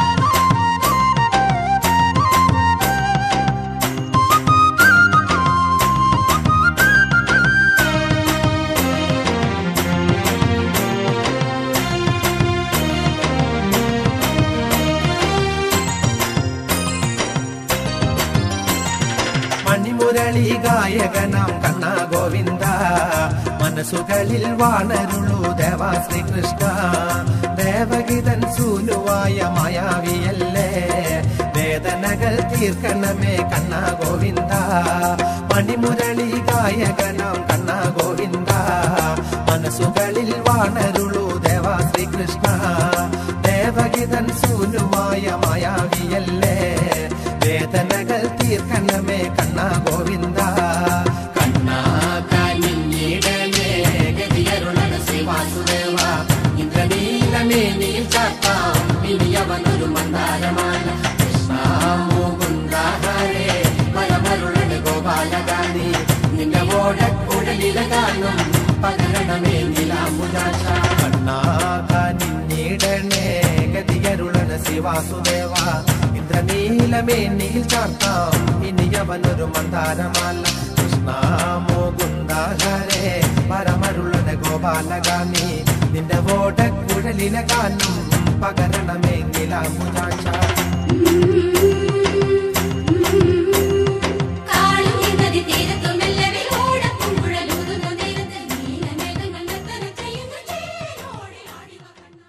മണിമുരളി ഗായകനാം കണ്ണാ ഗോവിന്ദ മനസ്സുകളിൽ വാണരുളൂ ദേവാ ശ്രീകൃഷ്ണ ദേവഗീതൻ സൂനുവായ മായാവിയല്ലേ വേദനകൾ തീർക്കണമേ കണ്ണാ ഗോവിന്ദ മണിമുരളി ഗായകനാം കണ്ണാ ഗോവിന്ദ മനസ്സുകളിൽ വാണരുളൂ ദേവാ ശ്രീകൃഷ്ണ ദേവഗീതൻ സൂനുവായ മായാവിയല്ലേ വേദനകൾ തീർക്കണമേ കണ്ണാ ഗോവിന്ദ കണ്ണാ കനിഞ്ഞിടമേ ഗതിയരുളന ശ്രീവാസുദേവ ഇന്ദ്രനീലമേനിയിൽ ചാത്താം ഇനിയവനൊരു മന്ദാരമാല കൃഷ്ണ മുകുന്ദ ഹരേ പരമരുളന ഗോപാലഗാനി നിന്റെ ഓടക്കുഴലില കാണും പകരണമേ നിലാമുദാശ കണ്ണാ കനിഞ്ഞിടണേ ഗതിയരുളന ശ്രീവാസുദേവ ഇന്ദ്രനീലമേനിയിൽ ചാർത്താം ഇനിയവനൊരു മന്ദാരമാല കൃഷ്ണ മുകുന്ദ ഹരേ പരമരുളന ഗോപാലഗാമി നിന്റെ ഓടക്കുഴലില കാണും പകരണമേ നിലാമുദാശ കാളും നദി തീരത്തു മെല്ലവേ ഓടക്കുഴലൂതുന്നു നേരത്ത് നീലമേഘങ്ങൾ നർത്തനം ചെയ്യുന്നു ചേരോടെ ആടിവ കണ്ണാ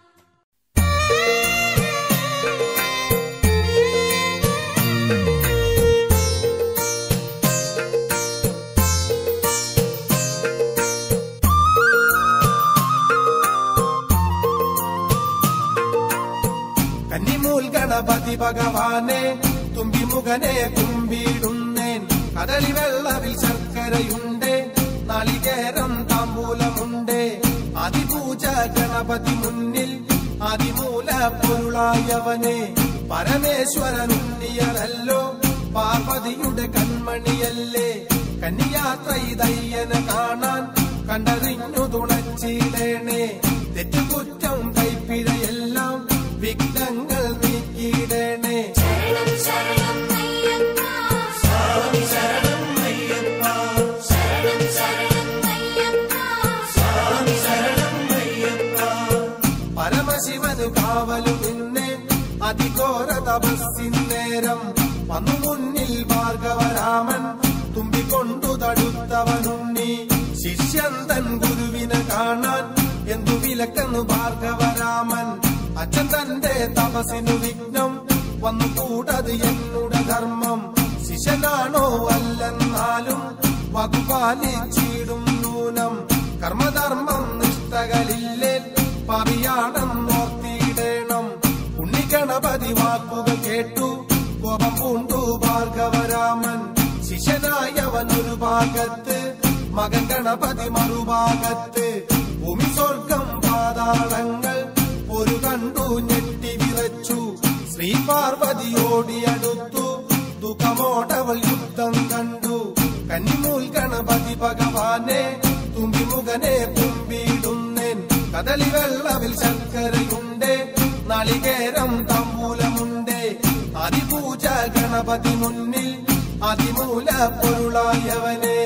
കന്നിമൂൽ ഗണപതി ഭഗവാനെ തുമ്പിമുഖനെ കുമ്പിടുന്നേൻ കദളി വെള്ളവിൽ ശർക്കരയുണ്ട് നാളികേരം താമ്പൂലമുണ്ട് അതിപൂജ ഗണപതി മുന്നിൽ അതിമൂല പൊരുളായവനെ പരമേശ്വരനുണ്ണിയനല്ലോ പാർവതിയുടെ കൺമണിയല്ലേ കന്യാത്ര ഇതയ്യനെ കാണാൻ കണ്ടറിഞ്ഞു തുണച്ചിടേണേ തെറ്റുകുറ്റം കൈപ്പിഴയെല്ലാം വിഘ്നങ്ങൾ നീക്കിയിടേണേ ശരണം ശരണം അയ്യപ്പ സ്വാമി ശരണം അയ്യപ്പ ശരണം ശരണം അയ്യപ്പ സ്വാമി ശരണം അയ്യപ്പ പരമശിവന് കാവലു നിന്നെ അതിഘോര തപസ്സിന്നേരം വന്നു മുന്നിൽ ഭാർഗവരാമൻ തുമ്പിക്കൊണ്ടു തടുത്തവനുണ്ണി ശിഷ്യൻ തൻ ഗുരുവിനെ കാണാൻ എന്തു വിലക്കെന്നു ഭാർഗവരാമൻ അച്ഛൻ തന്റെ തപസ്സിനു വിഘ്നം വന്നു കൂടത് എന്നുടെ ധർമ്മം ശിഷ്യനാണോ അല്ലെന്നാലും വകുപാലിച്ചിടും നൂനം കർമ്മധർമ്മം നിഷ്ഠകളില്ലേ പാപിയാണെന്നോർത്തിയിടേണം ഉണ്ണിഗണപതി വാക്കുകൾ കേട്ടു കോപം പൂണ്ടു ഭാർഗവരാമൻ ശിഷ്യനായവൻ ഒരു ഭാഗത്ത് മകൻ ഗണപതി മറുഭാഗത്ത് ഭൂമി സ്വർഗം പാതാളങ്ങൾ ഒരു കണ്ടു ഞെട്ടി വിറച്ചു ശ്രീ പാർവതി ഓടിയടുത്തു ദുഃഖമോടവൾ യുദ്ധം കണ്ടു കന്നിമൂൽ ഗണപതി ഭഗവാനെ തുമ്പിമുഖനെ കുമ്പിടുന്നേൻ കദളി വെള്ളവിൽ ശർക്കരയുണ്ട് നാളികേരം തമ്പൂലമുണ്ട് അതിപൂജ ഗണപതി മുന്നിൽ അതിമൂല പൊരുളായവനെ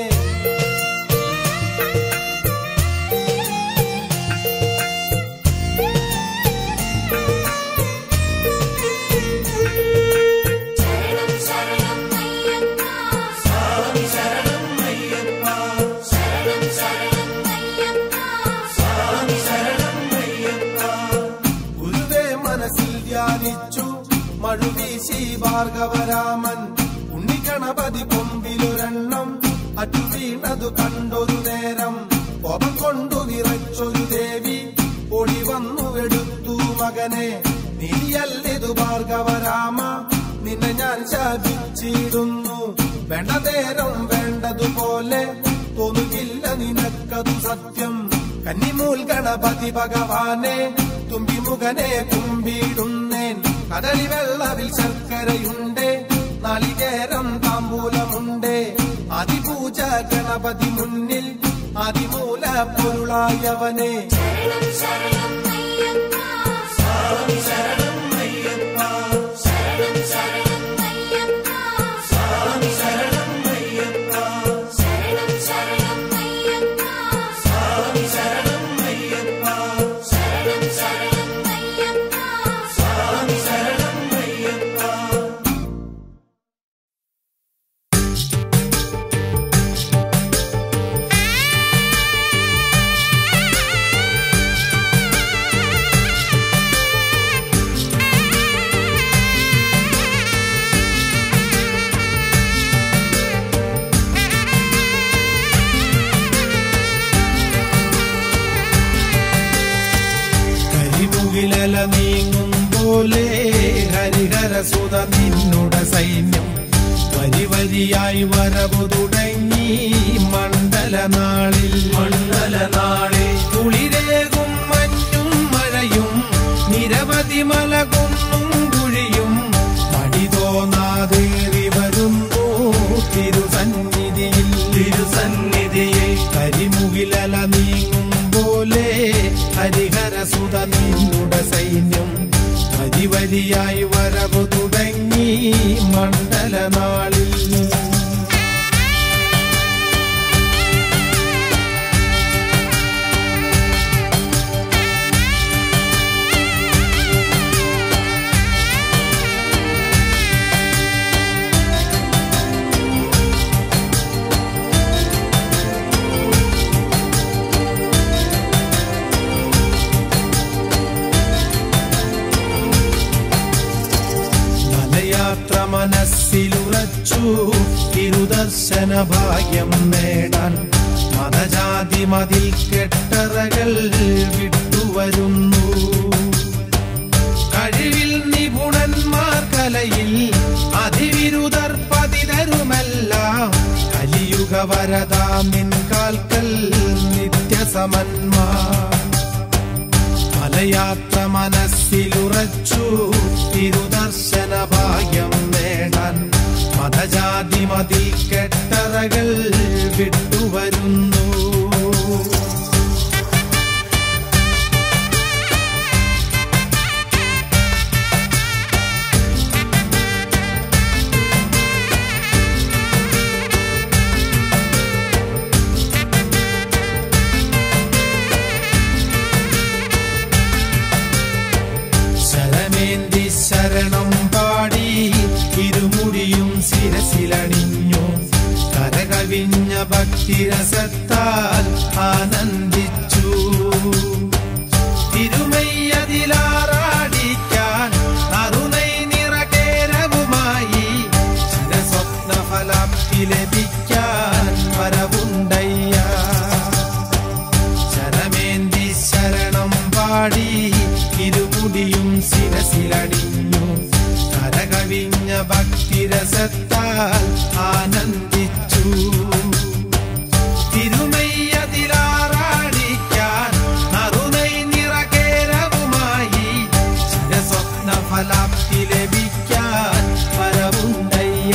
ശരണം ശരണം അയ്യപ്പ സ്വാമി ശരണം അയ്യപ്പ ശരണം ശരണം അയ്യപ്പ സ്വാമി ശരണം അയ്യപ്പ ഗുരുവേ മനസ്സിൽ ധ്യാനിച്ചു മഴുവീശി ഭാർഗവരാമൻ ഉണ്ണിഗണപതി കൊമ്പിലൊരെണ്ണം അറ്റു വീണതു കണ്ടൊരു നേരം കോപം കൊണ്ടു വിറച്ചൊരു ദേവി ഒളി വന്നു എടുത്തു മകനെ നീയല്ലിതു ഭാർഗവരാമ നിന്നെ ഞാൻ ശാപിച്ചിടുന്നു വേണ്ട നേരം വേണ്ടതുപോലെ തോന്നുകില്ല നിനക്കതു സത്യം കന്നിമൂൽ ഗണപതി ഭഗവാനെ തുമ്പിമുഖനെ കുമ്പിടുന്നേൻ കദളി വെള്ളവിൽ ശർക്കരയുണ്ട് നാളികേരം താമ്പൂലമുണ്ട് അതിപൂജ ഗണപതി മുന്നിൽ അതിമൂല പൊരുളായവനെ ശരണം ശരണം അയ്യപ്പ സ്വാമി ശരണം അയ്യപ്പ ശരണം ശരണം അയ്യപ്പ സ്വാമി ശരണം അയ്യപ്പ ശരണം ശരണം അയ്യപ്പ സ്വാമി ശരണം അയ്യപ്പ ശരണം ശരണം അയ്യപ്പ സ്വാമി ശരണം അയ്യപ്പ കരിമുകിലല നീങ്ങും പോലെ ഹരിഹരസുത നിന്നുട സൈന്യം വരി വരിയായി വരവു തുടങ്ങി മണ്ഡലനാളിൽ മണ്ഡലനാളിൽ കുളിരേകും മഞ്ഞും മഴയും നിരവധി മലകുന്നും കുഴിയും മടി തോന്നാതേറി വരുന്നു തിരുസന്നിധിയിൽ തിരുസന്നിധിയിൽ കരിമുകിലല നീങ്ങും പോലെ ഹരിഹരസുത നിന്നുട സൈന്യം വരി വരിയായി വരവു തുടങ്ങി മണ്ഡലനാളിൽ മലയാത്ര മനസ്സിലുറച്ചു തിരുദർശന ഭാഗ്യം നേടാൻ മതജാതി മതിൽ കെട്ടറകൾ വിട്ടുവരുന്നു കഴിവിൽ നിപുണന്മാർ കലയിൽ അതിവിരുദർ പതിതരുമെല്ലാം കലിയുഗ വരദാ നിൻ കാൽക്കൽ നിത്യസമന്മാർ മലയാത്ര മനസ്സിലുറച്ചു തിരുദർശന ഭാഗ്യം നേടാൻ മതജാതി മതിൽ കെട്ടറകൾ വിട്ടുവരുന്നു ശരമേന്തി ശരണം പാടി ഇരുമുടിയും ശിരസിലണിഞ്ഞു കരകവിഞ്ഞ ഭക്തിരസത്താൽ ആനന്ദിച്ചു തിരുമയ്യതിലാറാടിക്കാൻ അറുനൈ നിറകേരവുമായി ചിരസ്വപ്ന ഫലാപ്തി ലഭിക്കാൻ വരവുണ്ടയ്യ ശരമേന്തി ശരണം പാടി ഇരുമുടിയും ശിരസിലടിഞ്ഞു കരകവിഞ്ഞ ഭക്തിരസത്താൽ ആനന്ദിച്ചു തിരുമയ്യതിലാറാടിക്കാൻ അറുനൈ നിറകേരവുമായി ചിരസ്വപ്ന ഫലാപ്തി ലഭിക്കാൻ വരവുണ്ടയ്യ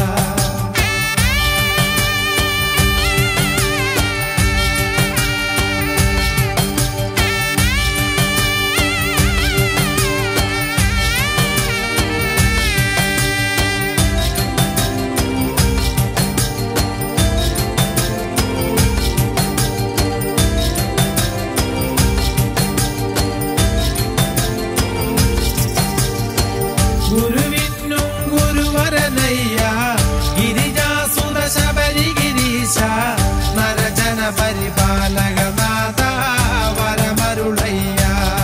ഗുരുവിനും ഗുരുവരനയ്യ ഗിരിജാസുത ശബരി ഗിരീശ നരജന പരിപാലകനാഥ വരമരുളയ്യ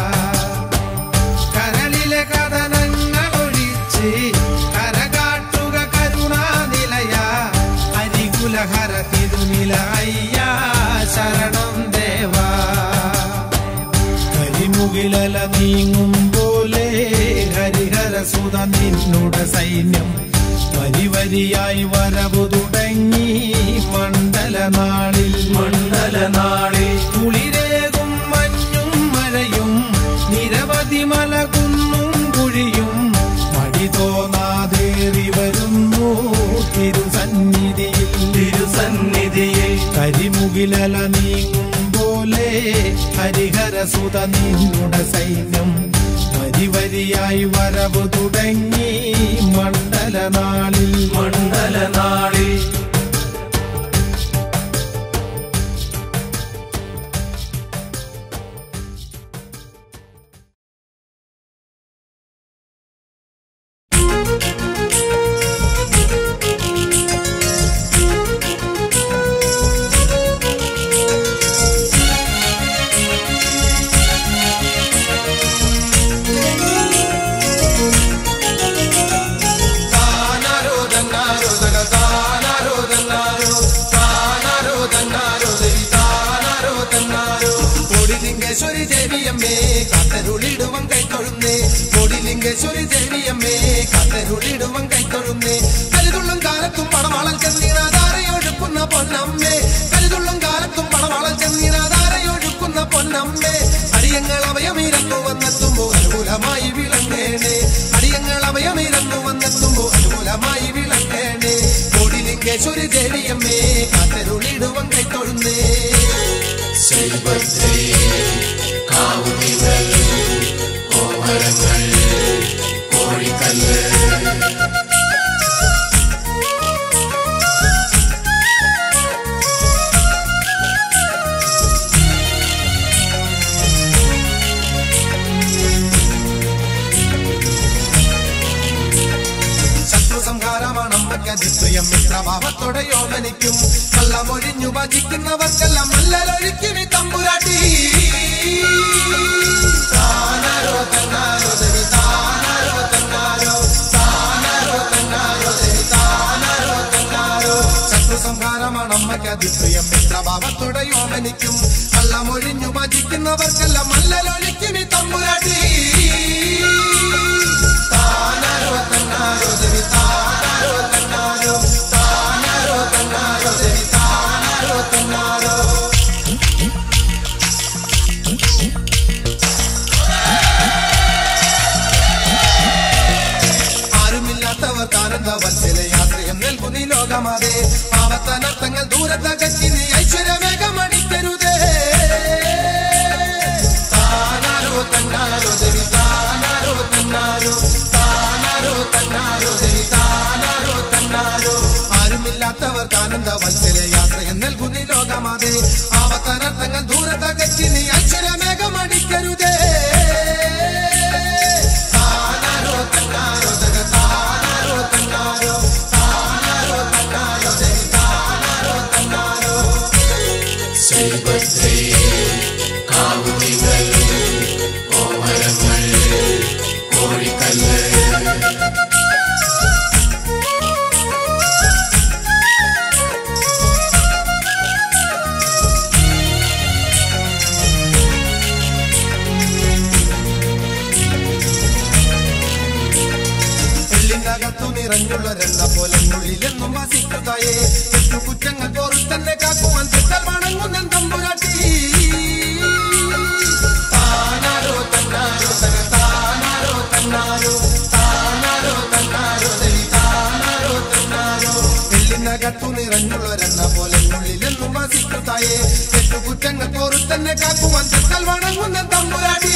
കരളിലെ കഥനങ്ങളൊഴിച്ച് കരകാട്ടുക കരുണാനിലയ അരികുലഹര തിരുനില അയ്യ ശരണം ദേവാ കരിമു കരിമുകിലല നീങ്ങും പോലെ ഹരിഹര സുത നിന്നുടെ സൈന്യം വരി വരിയായി വരവു തുടങ്ങി മണ്ഡല നാളിൽ മണ്ഡല നാളിൽ കുളിരേകും മഞ്ഞും മഴയും നിരവധി മലകുന്നും കുഴിയും മടി തോന്നാതേറി വരുന്നു തിരുസന്നിധിയിൽ തിരുസന്നിധിയിൽ കരിമുകിലല നീങ്ങും പോലെ ഹരിഹര സുത നിന്നുടെ സൈന്യം വരി വരിയായി വരവു തുടങ്ങി മണ്ഡല നാളിൽ മണ്ഡല നാളിൽ കൊടിലിംഗേശ്വരി ദേവിയമ്മേ കത്തരുളിടുവം കൈത്തൊഴുന്നേ കൊടിലിംഗേശ്വരി ദേവിയമ്മേ കത്തരുളിടുവം കൈത്തൊഴുന്നേ കരുതുള്ളും കാലത്തും പടവാളൽ ചെന്നീനാധാരയൊഴുക്കുന്ന പൊന്നമ്മേ കരുതുള്ളും കാലത്തും പടവാളൽ ചെന്നീനാധാരയൊഴുക്കുന്ന പൊന്നമ്മേ അടിയങ്ങൾ അവയമീരന്നു വന്നെത്തുമ്പോ അനുകൂലമായി വിളങ്ങേണേ അടിയങ്ങൾ അവയമീരന്നു വന്നെത്തുമ്പോ അനുകൂലമായി വിളങ്ങേണേ കൊടിലിംഗേശ്വരി ദേവിയമ്മേ കത്തരുളിടുവം കൈത്തൊഴുന്നേ ശത്രു സംഹാരമാണ് അമ്മയ്ക്കതിപ്രിയം മിത്രഭാവത്തോടെ യോമനിക്കും കള്ളമൊഴിഞ്ഞു ഭജിക്കുന്നവർക്കെല്ലാം നല്ലൊരുക്കും ഈ തമ്പുരാട്ടി താനാരോ തന്നാരോ ദേവി താനാരോ തന്നാരോ താനാരോ തന്നാരോ ദേവി താനാരോ തന്നാരോ ശത്രു സംഹാരമാണ് അമ്മയ്ക്കതിപ്രിയം മിത്രഭാവത്തോടെ യോമനിക്കും കള്ളമൊഴിഞ്ഞു ഭജിക്കുന്നവർക്കെല്ലാം നല്ലൊരുക്കും ഈ തമ്പുരാട്ടി താനാരോ തന്നാരോ ദേവി താനാരോ തന്നാരോ താനാരോ തന്നാരോ ദേവി താനാരോ തന്നാരോ ആരുമില്ലാത്തവർക്ക് ആനന്ദ വത്സലയാശ്രയം നൽകുന്നി ലോകമാതെ പാവത്തനർത്ഥങ്ങൾ ദൂരത്തകറ്റി നീ ഐശ്വര്യമേഘമടിക്കരുതേ താനാരോ തന്നാരോ ദേവി താനാരോ തന്നാരോ താനാരോ തന്നാരോ ദേവി താനാരോ തന്നാരോ ആരുമില്ലാത്തവർക്ക് ആനന്ദ വത്സലയാശ്രയം നൽകുന്നി ലോകമാതെ പാവത്തനർത്ഥങ്ങൾ ദൂരത്തകറ്റി നീ ഐശ്വര്യമേഘമടിക്കരുതേ താനാരോ തന്നാരോ ദഗ താനാരോ തന്നാരോ താനാരോ തന്നാരോ ദേവി താനാരോ തന്നാരോ എള്ളിനകത്തു നിറഞ്ഞുള്ള രണ്ട പോലെ ഉള്ളിലെന്നും വസിക്കുകയെ എട്ടു കുറ്റങ്ങൾ പോറി തന്നെ കാക്കുവാൻ ചിത്തൽ വണങ്ങുന്ന തമ്പുരാട്ടി താനാരോ തന്നാരോ തക താനാരോ തന്നാരോ താനാരോ തന്നാരോ ദേവി താനാരോ തന്നാരോ എള്ളിനകത്തു നിറഞ്ഞുള്ള രണ്ട പോലെ ഉള്ളിലെന്നും വസിക്കുകയെ എട്ടു കുറ്റങ്ങൾ പോറി തന്നെ കാക്കുവാൻ ചിത്തൽ വണങ്ങുന്ന തമ്പുരാട്ടി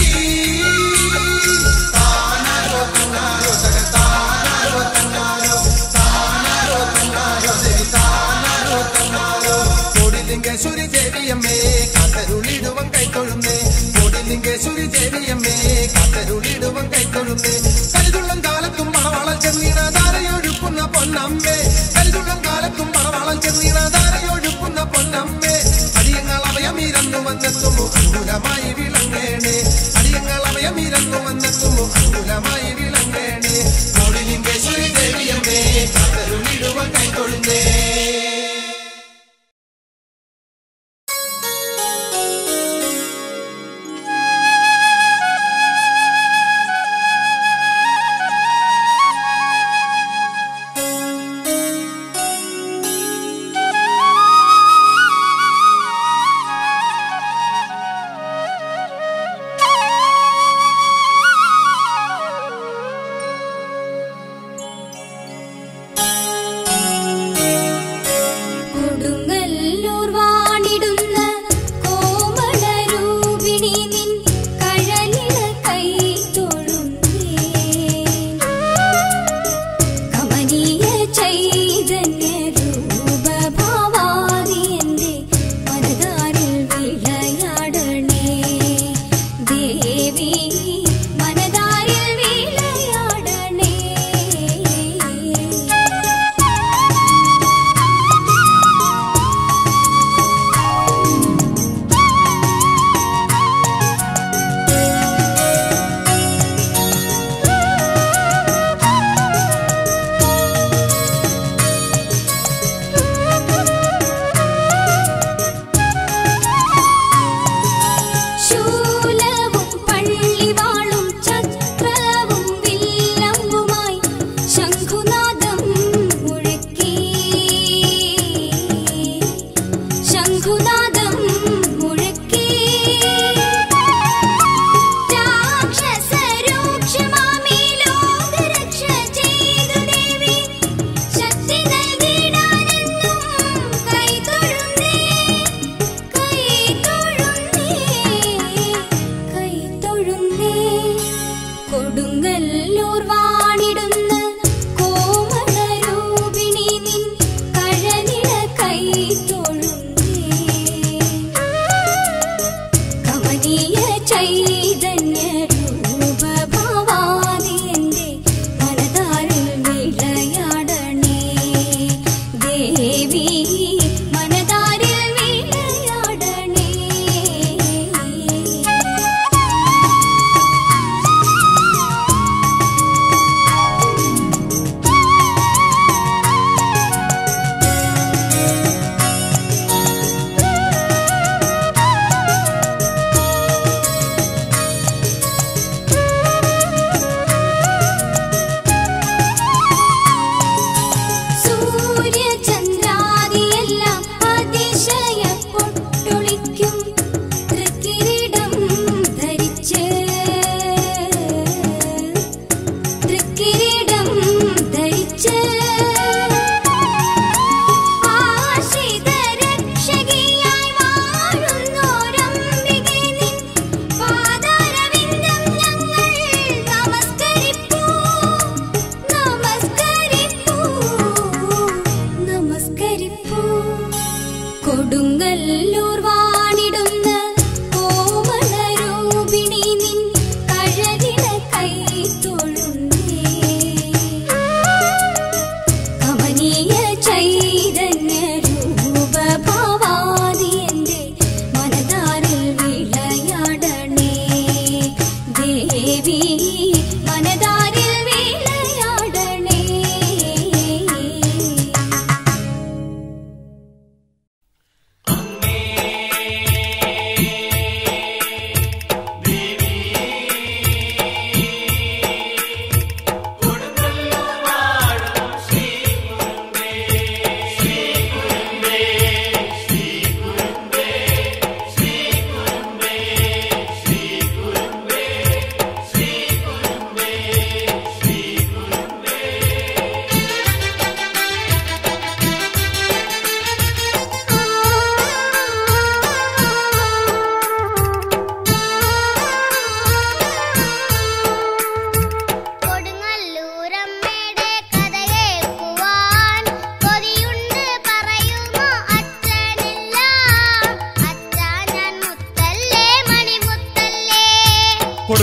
താനാരോ തന്നാരോ തക താനാരോ തന്നാരോ താനാരോ തന്നാരോ ദേവി താനാരോ തന്നാരോ കോടിലിംഗേശ്വരി ദേവിയമ്മേ കാത്തരുളിടുവൻ കൈത്തൊഴുന്നേ കോടിലിംഗേശ്വരി ദേവിയമ്മേ കാത്തരുളിടുവൻ കൈത്തൊഴുന്നേ കരുതുള്ളം കാലത്തും മണവാളൽ ചെന്നീനാധാരയൊഴുക്കുന്ന പൊന്നമ്മേ കരുതുള്ളം കാലത്തും മണവാളൽ ചെന്നീനാധാരയൊഴുക്കുന്ന പൊന്നമ്മേ അടിയങ്ങൾ അവയമീരന്നു വന്നെത്തുമ്പോ അനുകൂലമായി വിളങ്ങേണേ അടിയങ്ങൾ അവയമീരന്നു വന്നെത്തുമ്പോ അനുകൂലമായി വിളങ്ങേണേ കോടിലിംഗേശ്വരി ദേവിയമ്മേ കാത്തരുളിടുവൻ കൈത്തൊഴുന്നേ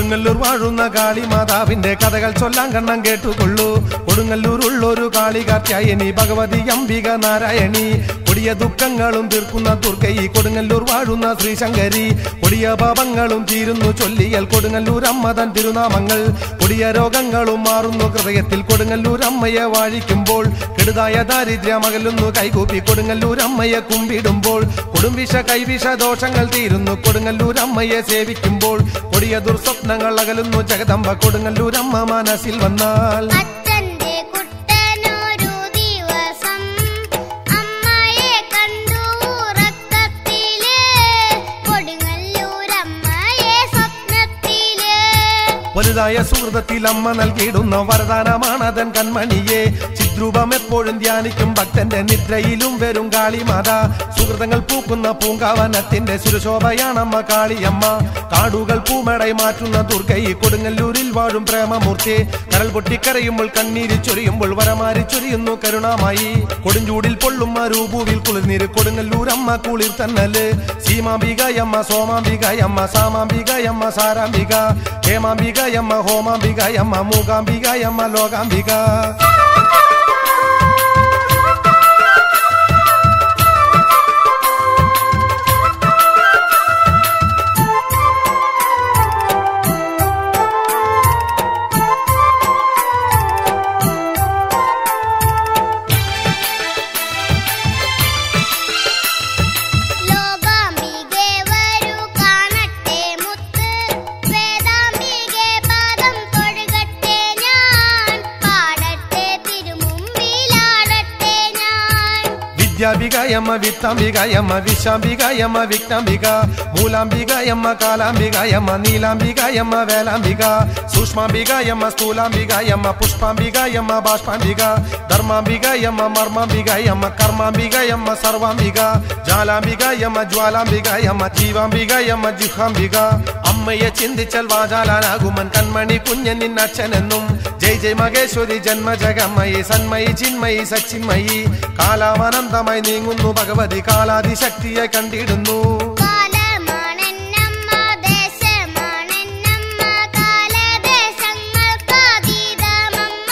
കൊടുങ്ങല്ലൂർ വാഴുന്ന കാളി മാതാവിന്റെ കഥകൾ ചൊല്ലാൻ കണ്ണം കേട്ടുകൊള്ളൂ കൊടുങ്ങല്ലൂർ ഉള്ളൊരു കാളി കാർത്യായനി ഭഗവതി അംബിക നാരായണി കൊടിയ ദുഃഖങ്ങളും തീർക്കുന്ന ദുർഗയി കൊടുങ്ങല്ലൂർ വാഴുന്ന ശ്രീശങ്കരി കൊടിയ പാപങ്ങളും തീരുന്നു ചൊല്ലിയൽ കൊടുങ്ങല്ലൂർ അമ്മതൻ തിരുനാമങ്ങൾ കൊടിയ രോഗങ്ങളും മാറുന്നു ഹൃദയത്തിൽ കൊടുങ്ങല്ലൂർ അമ്മയെ വാഴിക്കുമ്പോൾ കെടുതായ ദാരിദ്ര്യം അകലുന്നു കൈകൂപ്പി കൊടുങ്ങല്ലൂർ അമ്മയെ കുമ്പിടുമ്പോൾ കൊടുംവിഷ കൈവിഷ ദോഷങ്ങൾ തീരുന്നു കൊടുങ്ങല്ലൂർ അമ്മയെ സേവിക്കുമ്പോൾ കൊടിയ ദുർസ്വപ്നങ്ങൾ അകലുന്നു ജഗദമ്പ കൊടുങ്ങല്ലൂർ അമ്മ മനസ്സിൽ വന്നാൽ അച്ഛന്റെ കുട്ടനൊരു ദിവസം അമ്മയെ കണ്ടു ഉറക്കത്തില് കൊടുങ്ങല്ലൂരമ്മയെ സ്വപ്നത്തില് വലുതായ സുഹൃതത്തിൽ അമ്മ നൽകിയിടുന്ന വരദാനമാണതൻ കൺമണിയെ ചിദ്രൂപം എപ്പോഴും ധ്യാനിക്കും ഭക്തന്റെ നിദ്രയിലും വരും കാളിമാത സുഹൃതങ്ങൾ പൂക്കുന്ന പൂങ്കാവനത്തിന്റെ സുരശോഭയാണമ്മ കാളിയമ്മ കാടുകൾ പൂമടை മാറ്റുന്ന ദുർഗൈ കൊടുങ്ങല്ലൂരിൽ വാഴും പ്രേമമൂർത്തി കരൾ പൊട്ടിക്കരയുമ്പോൾ കണ്ണീര് ചൊരിയുമ്പോൾ വരമാരി ചൊരിയുന്നു കരുണാമായി കൊടുഞ്ചൂടിൽ പൊള്ളും രൂപൂവിൽ കുളിർനീര് കൊടുങ്ങല്ലൂരമ്മ കുളിർ തന്നല് സീമാംബികയമ്മ സോമാംബികയമ്മ സാമാംബികയമ്മ സാരാംബിക ഹേമാംബികയമ്മ ഹോമാംബികയമ്മ മൂകാംബികയമ്മ ലോകാംബിക ലോകാംബികെ വരൂ കാണട്ടെ മുത്ത് വേദാംബികെ പാദം തൊഴുകട്ടെ ഞാൻ പാടട്ടെ തിരുമുമ്പിലാടട്ടെ ഞാൻ വിദ്യാംബികയമ്മ വിത്താംബികയമ്മ വിശാംബികയമ്മ വിഘ്നാംബിക മൂലാംബികയമ്മ കാലാംബികയമ്മ നീലാംബികയമ്മ വേലാംബിക സൂക്ഷ്മാംബികയമ്മ സ്ഥൂലാംബികയമ്മ പുഷ്പാംബികയമ്മ ബാഷ്പാംബിക ധർമാംബികയമ്മ മർമാംബികയമ്മ കർമാംബികയമ്മ സർവാംബിക ജാലാംബികയമ്മ ജ്വാലാംബികയമ്മ ജീവാംബികയമ്മ ജിഹാംബിക അമ്മയെ ചിന്തിച്ചാൽ വാചാലാനാകുമൻ കൺമണി കുഞ്ഞനിൻ അച്ഛനെന്നും ജയ് ജയ് മഹേശ്വരി ജന്മജഗമയി സന്മയി ചിന്മയി സച്ചിന്മയി കാലാമനന്തമായി നീങ്ങുന്നു ഭഗവതി കാലാതിശക്തിയെ കണ്ടിടുന്നു കാലമാണെന്നമ്മ ദേശമാണെന്നമ്മ കാലദേശങ്ങൾക്കതീതമമ്മ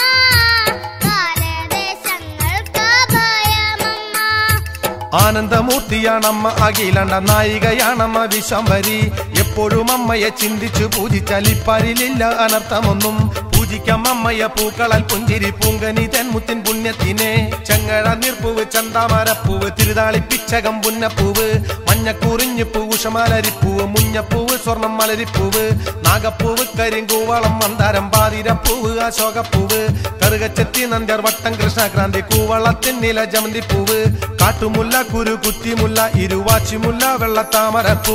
കാലദേശങ്ങൾക്കഭയമമ്മ ആനന്ദമൂർത്തിയാണമ്മ അഖിലണ്ട നായികയാണമ്മ വിശ്വംഭരി എപ്പോഴും അമ്മയെ ചിന്തിച്ചു പൂജിച്ചാൽ ഇപ്പാരിലില്ല അനർത്ഥമൊന്നും പൂജിക്കാം അമ്മയെ പൂക്കളൽ പുഞ്ചിരി പൂങ്കനി തെന്മുത്തിൻ പുണ്യത്തിനെ ചെങ്ങഴ നീർപ്പൂവ് ചന്താമരപ്പൂവ് തിരുതാളിപ്പിച്ചകം പുന്നപ്പൂവ് മഞ്ഞക്കൂറിഞ്ഞിപ്പൂ ഉഷമലരിപ്പൂവ് മുഞ്ഞപ്പൂവ് സ്വർണം മലരിപ്പൂവ് നാഗപ്പൂവ് കരിങ്കൂവളം മന്ദാരം പാതിരപ്പൂവ് അശോകപ്പൂവ് കറുകച്ചെത്തി നന്ദ്യർ വട്ടം കൃഷ്ണക്രാന്തി കൂവളത്തിൻ നില ജമന്തിപ്പൂവ് കാട്ടുമുല്ല കുരു കുറ്റിമുല്ല ഇരുവാച്ചിമുല്ല വെള്ളത്താമരപ്പൂ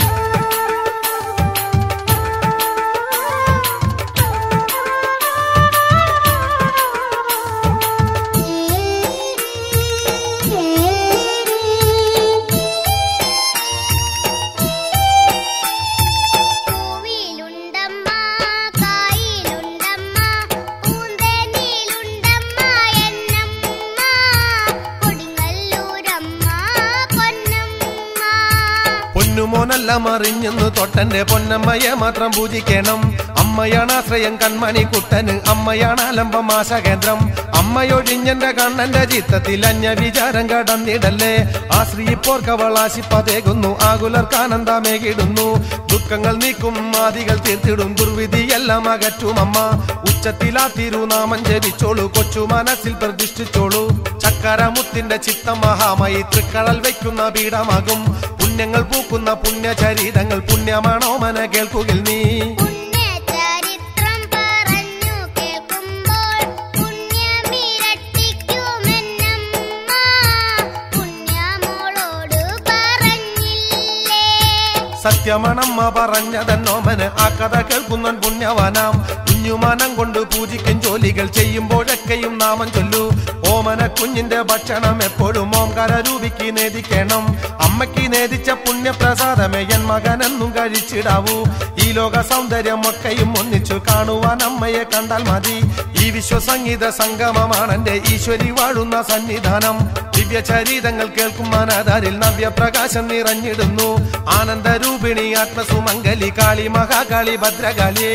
പൂവിലുണ്ടമ്മ കായിലുണ്ടമ്മ പൂന്തേനിലുണ്ടമ്മ എന്നമ്മ കൊടുങ്ങല്ലൂരമ്മ പൊന്നമ്മ പൊന്നുമോനല്ല മറിഞ്ഞെന്ന് തൊട്ടന്റെ പൊന്നമ്മയെ മാത്രം പൂജിക്കണം അമ്മയാണ് ആശ്രയം കൺമണി കുട്ടന് അമ്മയാണ് അലംബം ആശാകേന്ദ്രം അമ്മയൊഴിഞ്ഞന്റെ കണ്ണന്റെ ചിത്തത്തിൽ അന്യ വിചാരം കടന്നിടല്ലേ ആശ്രീപ്പോർക്കവളാശിപ്പതേകുന്നു ആകുലർക്കാനന്ദമേകിടുന്നു ദുഃഖങ്ങൾ നീക്കും ആദികൾ തീർത്തിടും ദുർവിധിയെല്ലാം അകറ്റും അമ്മ ഉച്ചത്തിലാ തിരുനാമം ജപിച്ചോളൂ കൊച്ചു മനസ്സിൽ പ്രതിഷ്ഠിച്ചോളൂ ചക്കരമുത്തിന്റെ ചിത്തം മഹാമായി തൃക്കടൽ വയ്ക്കുന്ന പീഠമാകും പുണ്യങ്ങൾ പൂക്കുന്ന പുണ്യചരിതങ്ങൾ പുണ്യമാണോ മന കേൾക്കുകിൽ നീ പുണ്യചരിത്രം പറഞ്ഞു കേൾക്കുമ്പോൾ പുണ്യമിരട്ടിക്കുമെന്നമ്മ പുണ്യമോളോട് പറഞ്ഞില്ലേ സത്യമണമ്മ പറഞ്ഞതെന്നോമന് ആ കഥ കേൾക്കുന്നൻ പുണ്യവാനാം കുഞ്ഞുമാനം കൊണ്ട് പൂജിക്കും ജോലികൾ ചെയ്യുമ്പോഴൊക്കെയും നാമം ചൊല്ലൂ ഓമന കുഞ്ഞിന്റെ ഭക്ഷണം എപ്പോഴും ഓംകാര രൂപിക്ക് നേദിക്കണം അമ്മയ്ക്ക് നേദിച്ച പുണ്യപ്രസാദമേ എൻ മകനെന്നും കഴിച്ചിടാവൂ ഈ ലോക സൗന്ദര്യം ഒക്കെയും ഒന്നിച്ചു കാണുവാൻ അമ്മയെ കണ്ടാൽ മതി ഈ വിശ്വസംഗീത സംഗമമാണ് എന്റെ ഈശ്വരി വാഴുന്ന സന്നിധാനം ദിവ്യ ദിവ്യചരിതങ്ങൾ കേൾക്കും മനതാരിൽ നവ്യപ്രകാശം നിറഞ്ഞിടുന്നു ആനന്ദരൂപിണി ആത്മസുമംഗലി കാളി മഹാകാളി ഭദ്രകാളി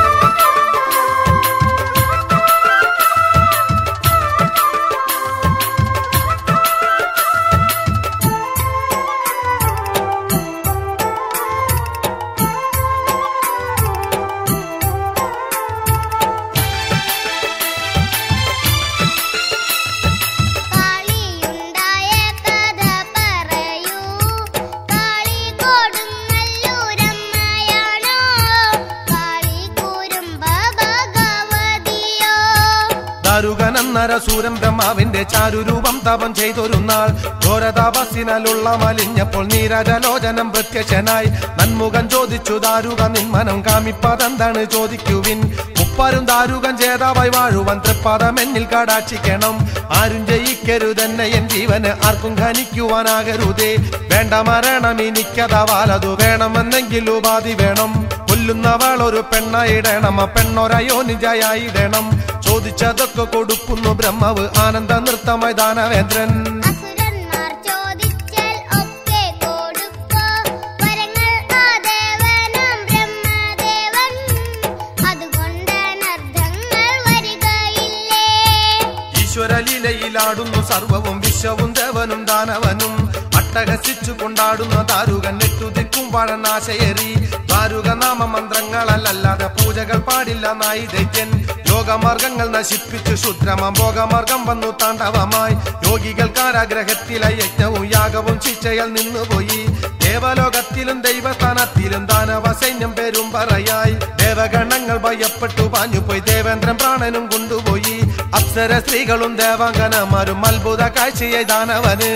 കാളിയുണ്ടായ കഥ പറയൂ കാളി കൊടുങ്ങല്ലൂരമ്മയാണോ കാളി കുരുമ്പ ഭഗവതിയോ ദാരുകനെന്നര സൂരം ബ്രഹ്മാവിന്റെ ചാരുരൂപം തപം ചെയ്തൊരു നാൾ ഘോരതാപസിനാലുള്ള മലിഞ്ഞപ്പോൾ നീരജലോചനം പ്രത്യക്ഷനായി നന്മുഖം ചോദിച്ചു ദാരുക നിന്മനം കാമിപ്പതെന്താണ് ചോദിക്കുവിൻ മുപ്പാരും ദാരുകൻ ചേതാവായി വാഴുവാൻ തൃപ്പാദം എന്നിൽ കടാക്ഷിക്കണം ആരും ജയിക്കരുതെന്നെ എൻ ജീവന് ആർക്കും ഖനിക്കുവാനാകരുതേ വേണ്ട മരണം എനിക്കതവാലതു വേണമെന്നെങ്കിൽ ഉപാധി വേണം കൊല്ലുന്നവൾ ഒരു പെണ്ണായിടണം ആ പെണ്ണൊരയോനിജയായിടണം ചോദിച്ചതൊക്കെ കൊടുക്കുന്നു ബ്രഹ്മാവ് ആനന്ദ നൃത്തമായി ദാനവേന്ദ്രൻ അസുരന്മാർ ചോദിച്ചാൽ ഒക്കെ കൊടുക്കോ വരങ്ങൾ ആ ദേവനാം ബ്രഹ്മദേവൻ അതുകൊണ്ട് അനർത്ഥങ്ങൾ വരികയില്ലേ ഈശ്വരലീലയിലാടുന്നു സർവവും വിശ്വവും ദേവനും ദാനവനും അട്ടഹസിച്ചു കൊണ്ടാടുന്ന ദാരുകൻ നെറ്റുതിക്കും പഴനാശയേറി ദാരുക നാമ മന്ത്രങ്ങളല്ലാതെ പൂജകൾ പാടില്ല നായി ദൈത്യൻ യോഗമാർഗങ്ങൾ നശിപ്പിച്ചു ശുദ്രമം ഭോഗമാർഗം വന്നു താണ്ഡവമായി യോഗികൾ കാരാഗ്രഹത്തിലെ യജ്ഞവും യാഗവും ശിക്ഷയിൽ നിന്നുപോയി ദേവലോകത്തിലും ദൈവസ്ഥാനത്തിലും ദാനവ സൈന്യം പേരും പറയായി ദേവഗണങ്ങൾ ഭയപ്പെട്ടു പാഞ്ഞുപോയി ദേവേന്ദ്രൻ പ്രാണനും കൊണ്ടുപോയി അപ്സര സ്ത്രീകളും ദേവാംഗനമാരും അത്ഭുത കാഴ്ചയായി ദാനവന്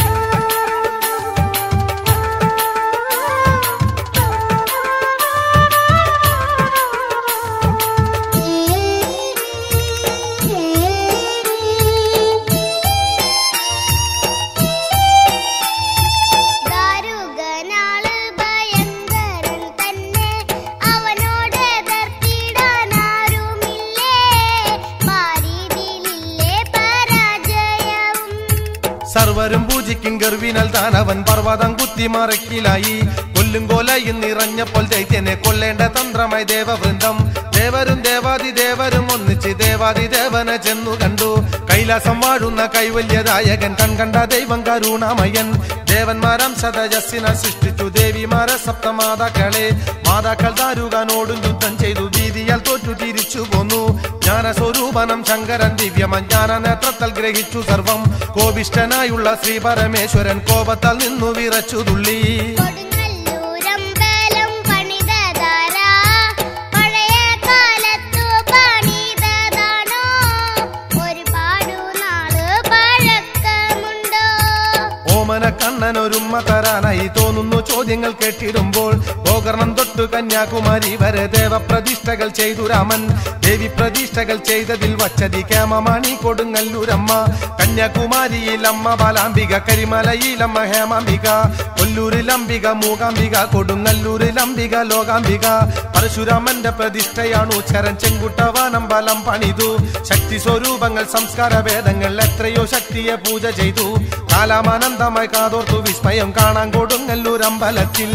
ദാരുകനാള് ഭയങ്കരൻ തന്നെ അവനോട് എതിർത്തിടാനാരുമില്ലേ പാരീതിയിലില്ലേ പരാജയവും സർവരും പൂജിക്കും ഗർവിനാൽ ദാനവൻ പർവ്വതം കുത്തി മറക്കിലായി കൊല്ലും കൊലയും നിറഞ്ഞപ്പോൾ ദൈത്യനെ കൊല്ലേണ്ട തന്ത്രമായി ദേവവൃന്ദം ദേവരും ദേവാദി ദേവരും ഒന്നിച്ച് ദേവാദി ദേവനെ ചെന്നു കണ്ടു കൈലാസം വാഴുന്ന കൈവല്യദായകൻ കൺകണ്ട ദൈവം കരുണാമയൻ ദേവന്മാരം സദജസ്സിനെ സൃഷ്ടിച്ചു ദേവിമാരെ സപ്തമാതാക്കളെ മാതാക്കൾ ദാരുകനോടും യുദ്ധം ചെയ്തു ഭീതിയാൽ തോറ്റു തിരിച്ചു പോന്നു ജ്ഞാനസ്വരൂപനം ശങ്കരൻ ദിവ്യമജ്ഞാന നേത്രത്താൽ ഗ്രഹിച്ചു സർവം കോപിഷ്ടനായുള്ള ശ്രീ പരമേശ്വരൻ കോപത്താൽ നിന്നു വിറച്ചു തുള്ളി കൊടുങ്ങല്ലൂരമ്പലം പണിതതാരാ പഴയ കാലത്തു പണിതതാണോ ഒരുപാടു നാള് പഴക്കമുണ്ടോ ഓമന കണ്ണൻ ഒരുമ്മ തരാനായി തോന്നുന്നു ചോദ്യങ്ങൾ കേട്ടിടുമ്പോൾ ഗോകർണം തൊട്ടു കന്യാകുമാരി വരെ ദേവപ്രതിഷ്ഠകൾ ചെയ്തു രാമൻ ദേവി പ്രതിഷ്ഠകൾ ചെയ്തതിൽ വച്ചതി കേമമണി കൊടുങ്ങല്ലൂരമ്മ കന്യാകുമാരിയിൽ അമ്മ ബാലാംബിക കരിമലയിലമ്മ ഹേമാംബിക കൊല്ലൂരിൽ അംബിക മൂകാംബിക കൊടുങ്ങല്ലൂരിൽ അംബിക ലോകാംബിക പരശുരാമന്റെ പ്രതിഷ്ഠയാണു ചരൻ ചെങ്കുട്ടവാനം ബലം പണിതു ശക്തി സ്വരൂപങ്ങൾ സംസ്കാര വേദങ്ങൾ എത്രയോ ശക്തിയെ പൂജ ചെയ്തു കാലാമാനന്ദമായി കാതോർത്തു വിസ്മയം കാണാൻ കൊടുങ്ങല്ലൂർ അമ്പലത്തിൽ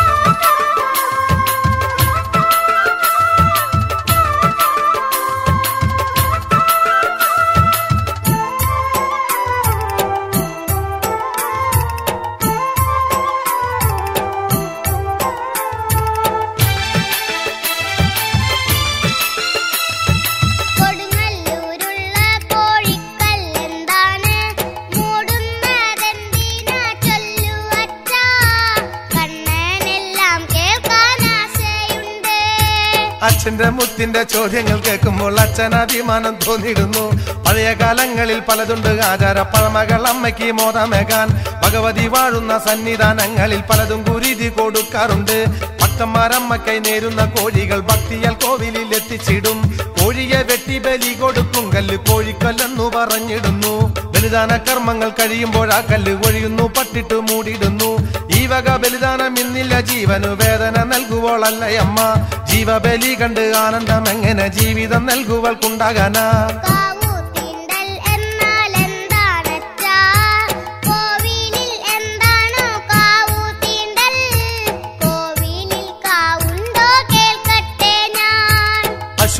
കൊടുങ്ങല്ലൂരുള്ള കോഴിക്കൽ എന്താണ് മൂടുന്നതെന്തിനാ ചൊല്ലു അച്ഛാ കണ്ണനെല്ലാം കേൾക്കാൻ ആശയുണ്ട് അച്ഛന്റെ മുത്തിന്റെ ചോദ്യങ്ങൾ കേൾക്കുമ്പോൾ അച്ഛൻ അഭിമാനം തോന്നിയിടുന്നു പഴയ കാലങ്ങളിൽ പലതുണ്ട് ആചാര പഴമകൾ അമ്മയ്ക്ക് മോദമേകാൻ ഭഗവതി വാഴുന്ന സന്നിധാനങ്ങളിൽ പലതും കുരുതി കൊടുക്കാറുണ്ട് ഭക്തന്മാരമ്മക്കൈ നേരുന്ന കോഴികൾ ഭക്തിയാൽ കോവിലിൽ എത്തിച്ചിടും കോഴിയെ വെട്ടി ബലി കൊടുക്കും കല്ല് കോഴിക്കല്ലെന്നു പറഞ്ഞിടുന്നു ബലിദാന കർമ്മങ്ങൾ കഴിയുമ്പോൾ ആ കല്ല് ഒഴിയുന്നു പട്ടിട്ട് മൂടിയിടുന്നു ഈ വക ബലിദാനം ഇന്നില്ല ജീവനു വേദന നൽകുവോളല്ലയമ്മ ജീവബലി കണ്ട് ആനന്ദം എങ്ങനെ ജീവിതം നൽകുവൾക്കുണ്ടാകാനാ കാവൂത്തിണ്ടൽ എന്നാൽ എന്താണച്ചാ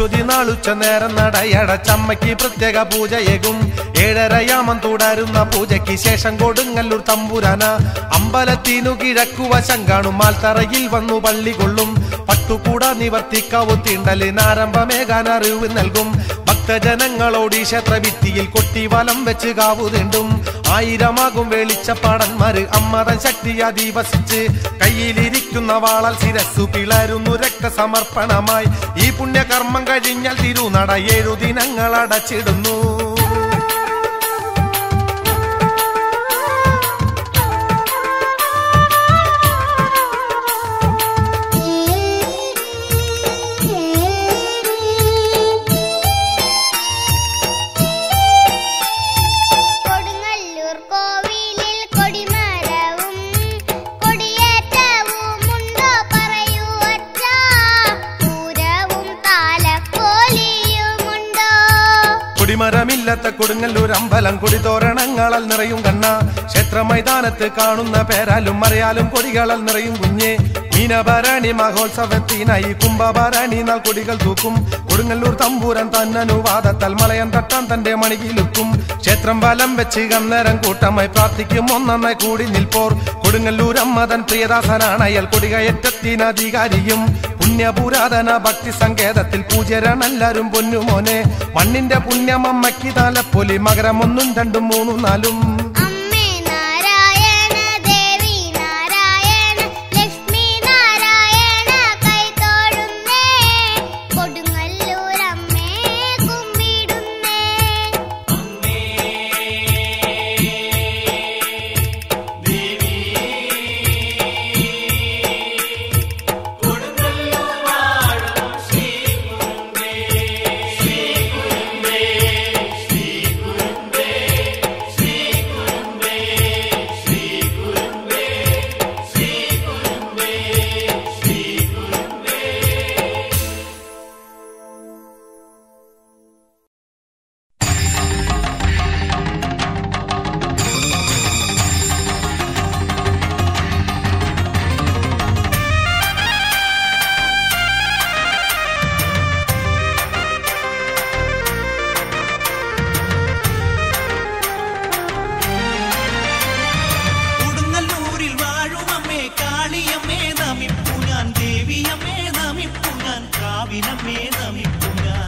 അശ്വതി നാളുച്ച നേരം നടയടച്ചമ്മയ്ക്ക് പ്രത്യേക പൂജയേകും ഏഴരയാമം തുടരുന്ന പൂജയ്ക്ക് ശേഷം കൊടുങ്ങല്ലൂർ തമ്പുരാന അമ്പലത്തിനു കിഴക്കുവശം കാണും മാൽത്തറയിൽ വന്നു പള്ളി കൊള്ളും പട്ടുകൂട നിവർത്തിക്കാവു തീണ്ടലിനാരംഭമേകാൻ അറിവ് നൽകും ഭക്തജനങ്ങളോട് ഈ ക്ഷേത്രഭിത്തിയിൽ കൊട്ടി വലം വെച്ച് കാവു തീണ്ടും ആയിരമാകും വെളിച്ചപ്പാടന്മാര് അമ്മതൻ ശക്തിയാ ദിവസിച്ച് കയ്യിലിരിക്കുന്ന വാളൽ ശിരസ്സു പിളരുന്നു രക്തസമർപ്പണമായി ഈ പുണ്യകർമ്മം കഴിഞ്ഞാൽ തിരുനട ഏഴു ദിനങ്ങൾ അടച്ചിടുന്നു കൊടുങ്ങല്ലൂർ കോവിലിൽ കൊടിമരവും കൊടിയേറ്റവും ഉണ്ടോ പറയൂ അച്ഛാ പൂരവും താലക്കോലിയുമുണ്ടോ കൊടിമരമില്ലാത്ത കൊടുങ്ങല്ലൂർ അമ്പലം കൊടിതോരണങ്ങളാൽ നിറയും കണ്ണ ക്ഷേത്ര മൈതാനത്ത് കാണുന്ന പേരാലും മറയാലും കൊടികളാൽ നിറയും കുഞ്ഞെ മീനഭരണി മഹോത്സവത്തിനായി കുംഭഭരണി നാൾ കൊടികൾ തൂക്കും കൊടുങ്ങല്ലൂർ തമ്പൂരൻ തന്നനുവാദത്താൽ മലയം തട്ടാൻ തന്റെ മണികിലുക്കും ക്ഷേത്രം വലം വെച്ച് അന്നേരം കൂട്ടമായി പ്രാർത്ഥിക്കും ഒന്നൊന്നായി കൂടി നിൽപ്പോർ കൊടുങ്ങല്ലൂർ അമ്മതൻ പ്രിയദാസനാണ് അയാൾ കൊടികയറ്റത്തിനധികാരിയും പുണ്യപുരാതന ഭക്തി സങ്കേതത്തിൽ പൂജരണെല്ലാരും പൊന്നുമോനെ മണ്ണിന്റെ പുണ്യമമ്മയ്ക്ക് താലപ്പൊലി മകരം ഒന്നും രണ്ടും മൂന്നും നാലും അമ്മേ നാരായണ ദേവി നാരായണ ലക്ഷ്മി നാരായണ കൈതൊഴുന്നേ കൊടുങ്ങല്ലൂർ അമ്മേ കുമ്പിടുന്നേ കൊടുങ്ങല്ലൂരിൽ വാഴും അമ്മേ കാളിയമ്മേ നമിപ്പു ഞാൻ ദേവിയമ്മേ നമിപ്പു ഞാൻ കാവിനമ്മേ നമിപ്പു ഞാൻ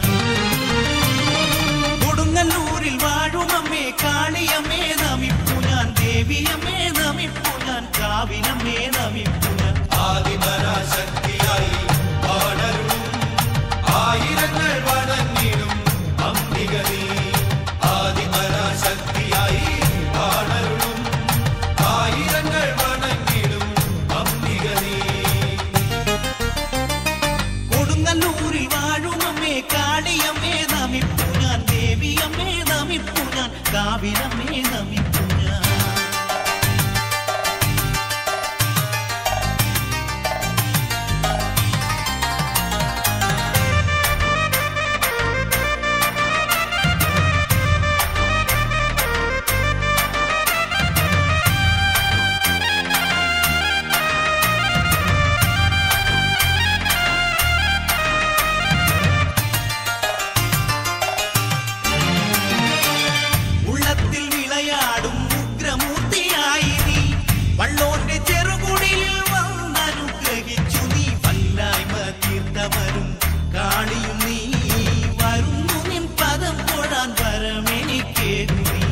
കൊടുങ്ങല്ലൂരിൽ വാഴും അമ്മേ കാളിയമ്മേ നമിപ്പു ഞാൻ ദേവിയമ്മേ നമിപ്പു ഞാൻ കാവിനമ്മേ നമിപ്പു ഞാൻ ആദിപരാശക്തിയായി വാണരുളും ആയിരങ്ങൾ വണങ്ങിടും അംബിക നീ ആദിപരാശക്തിയായി വാണരുളും ആയിരങ്ങൾ വണങ്ങിടും അംബിക നീ കൊടുങ്ങല്ലൂരിൽ വാഴും അമ്മേ കാളിയമ്മേ നമിപ്പു ഞാൻ ദേവിയമ്മേ നമിപ്പു ഞാൻ കാവിലമ്മേ നമിപ്പു ഞാൻ ഉള്ളത്തിൽ വിളയാടും ഉഗ്രമൂർത്തിയായി നീ വള്ളോന്റെ ചെറുകുടിൽ വന്നനുഗ്രഹിച്ചു നീ വല്ലായ്മ തീർത്തവരും കാളിയും നീ വരുന്നു നിൻ പദം തൊഴാൻ വരമെനിക്കേകു നീ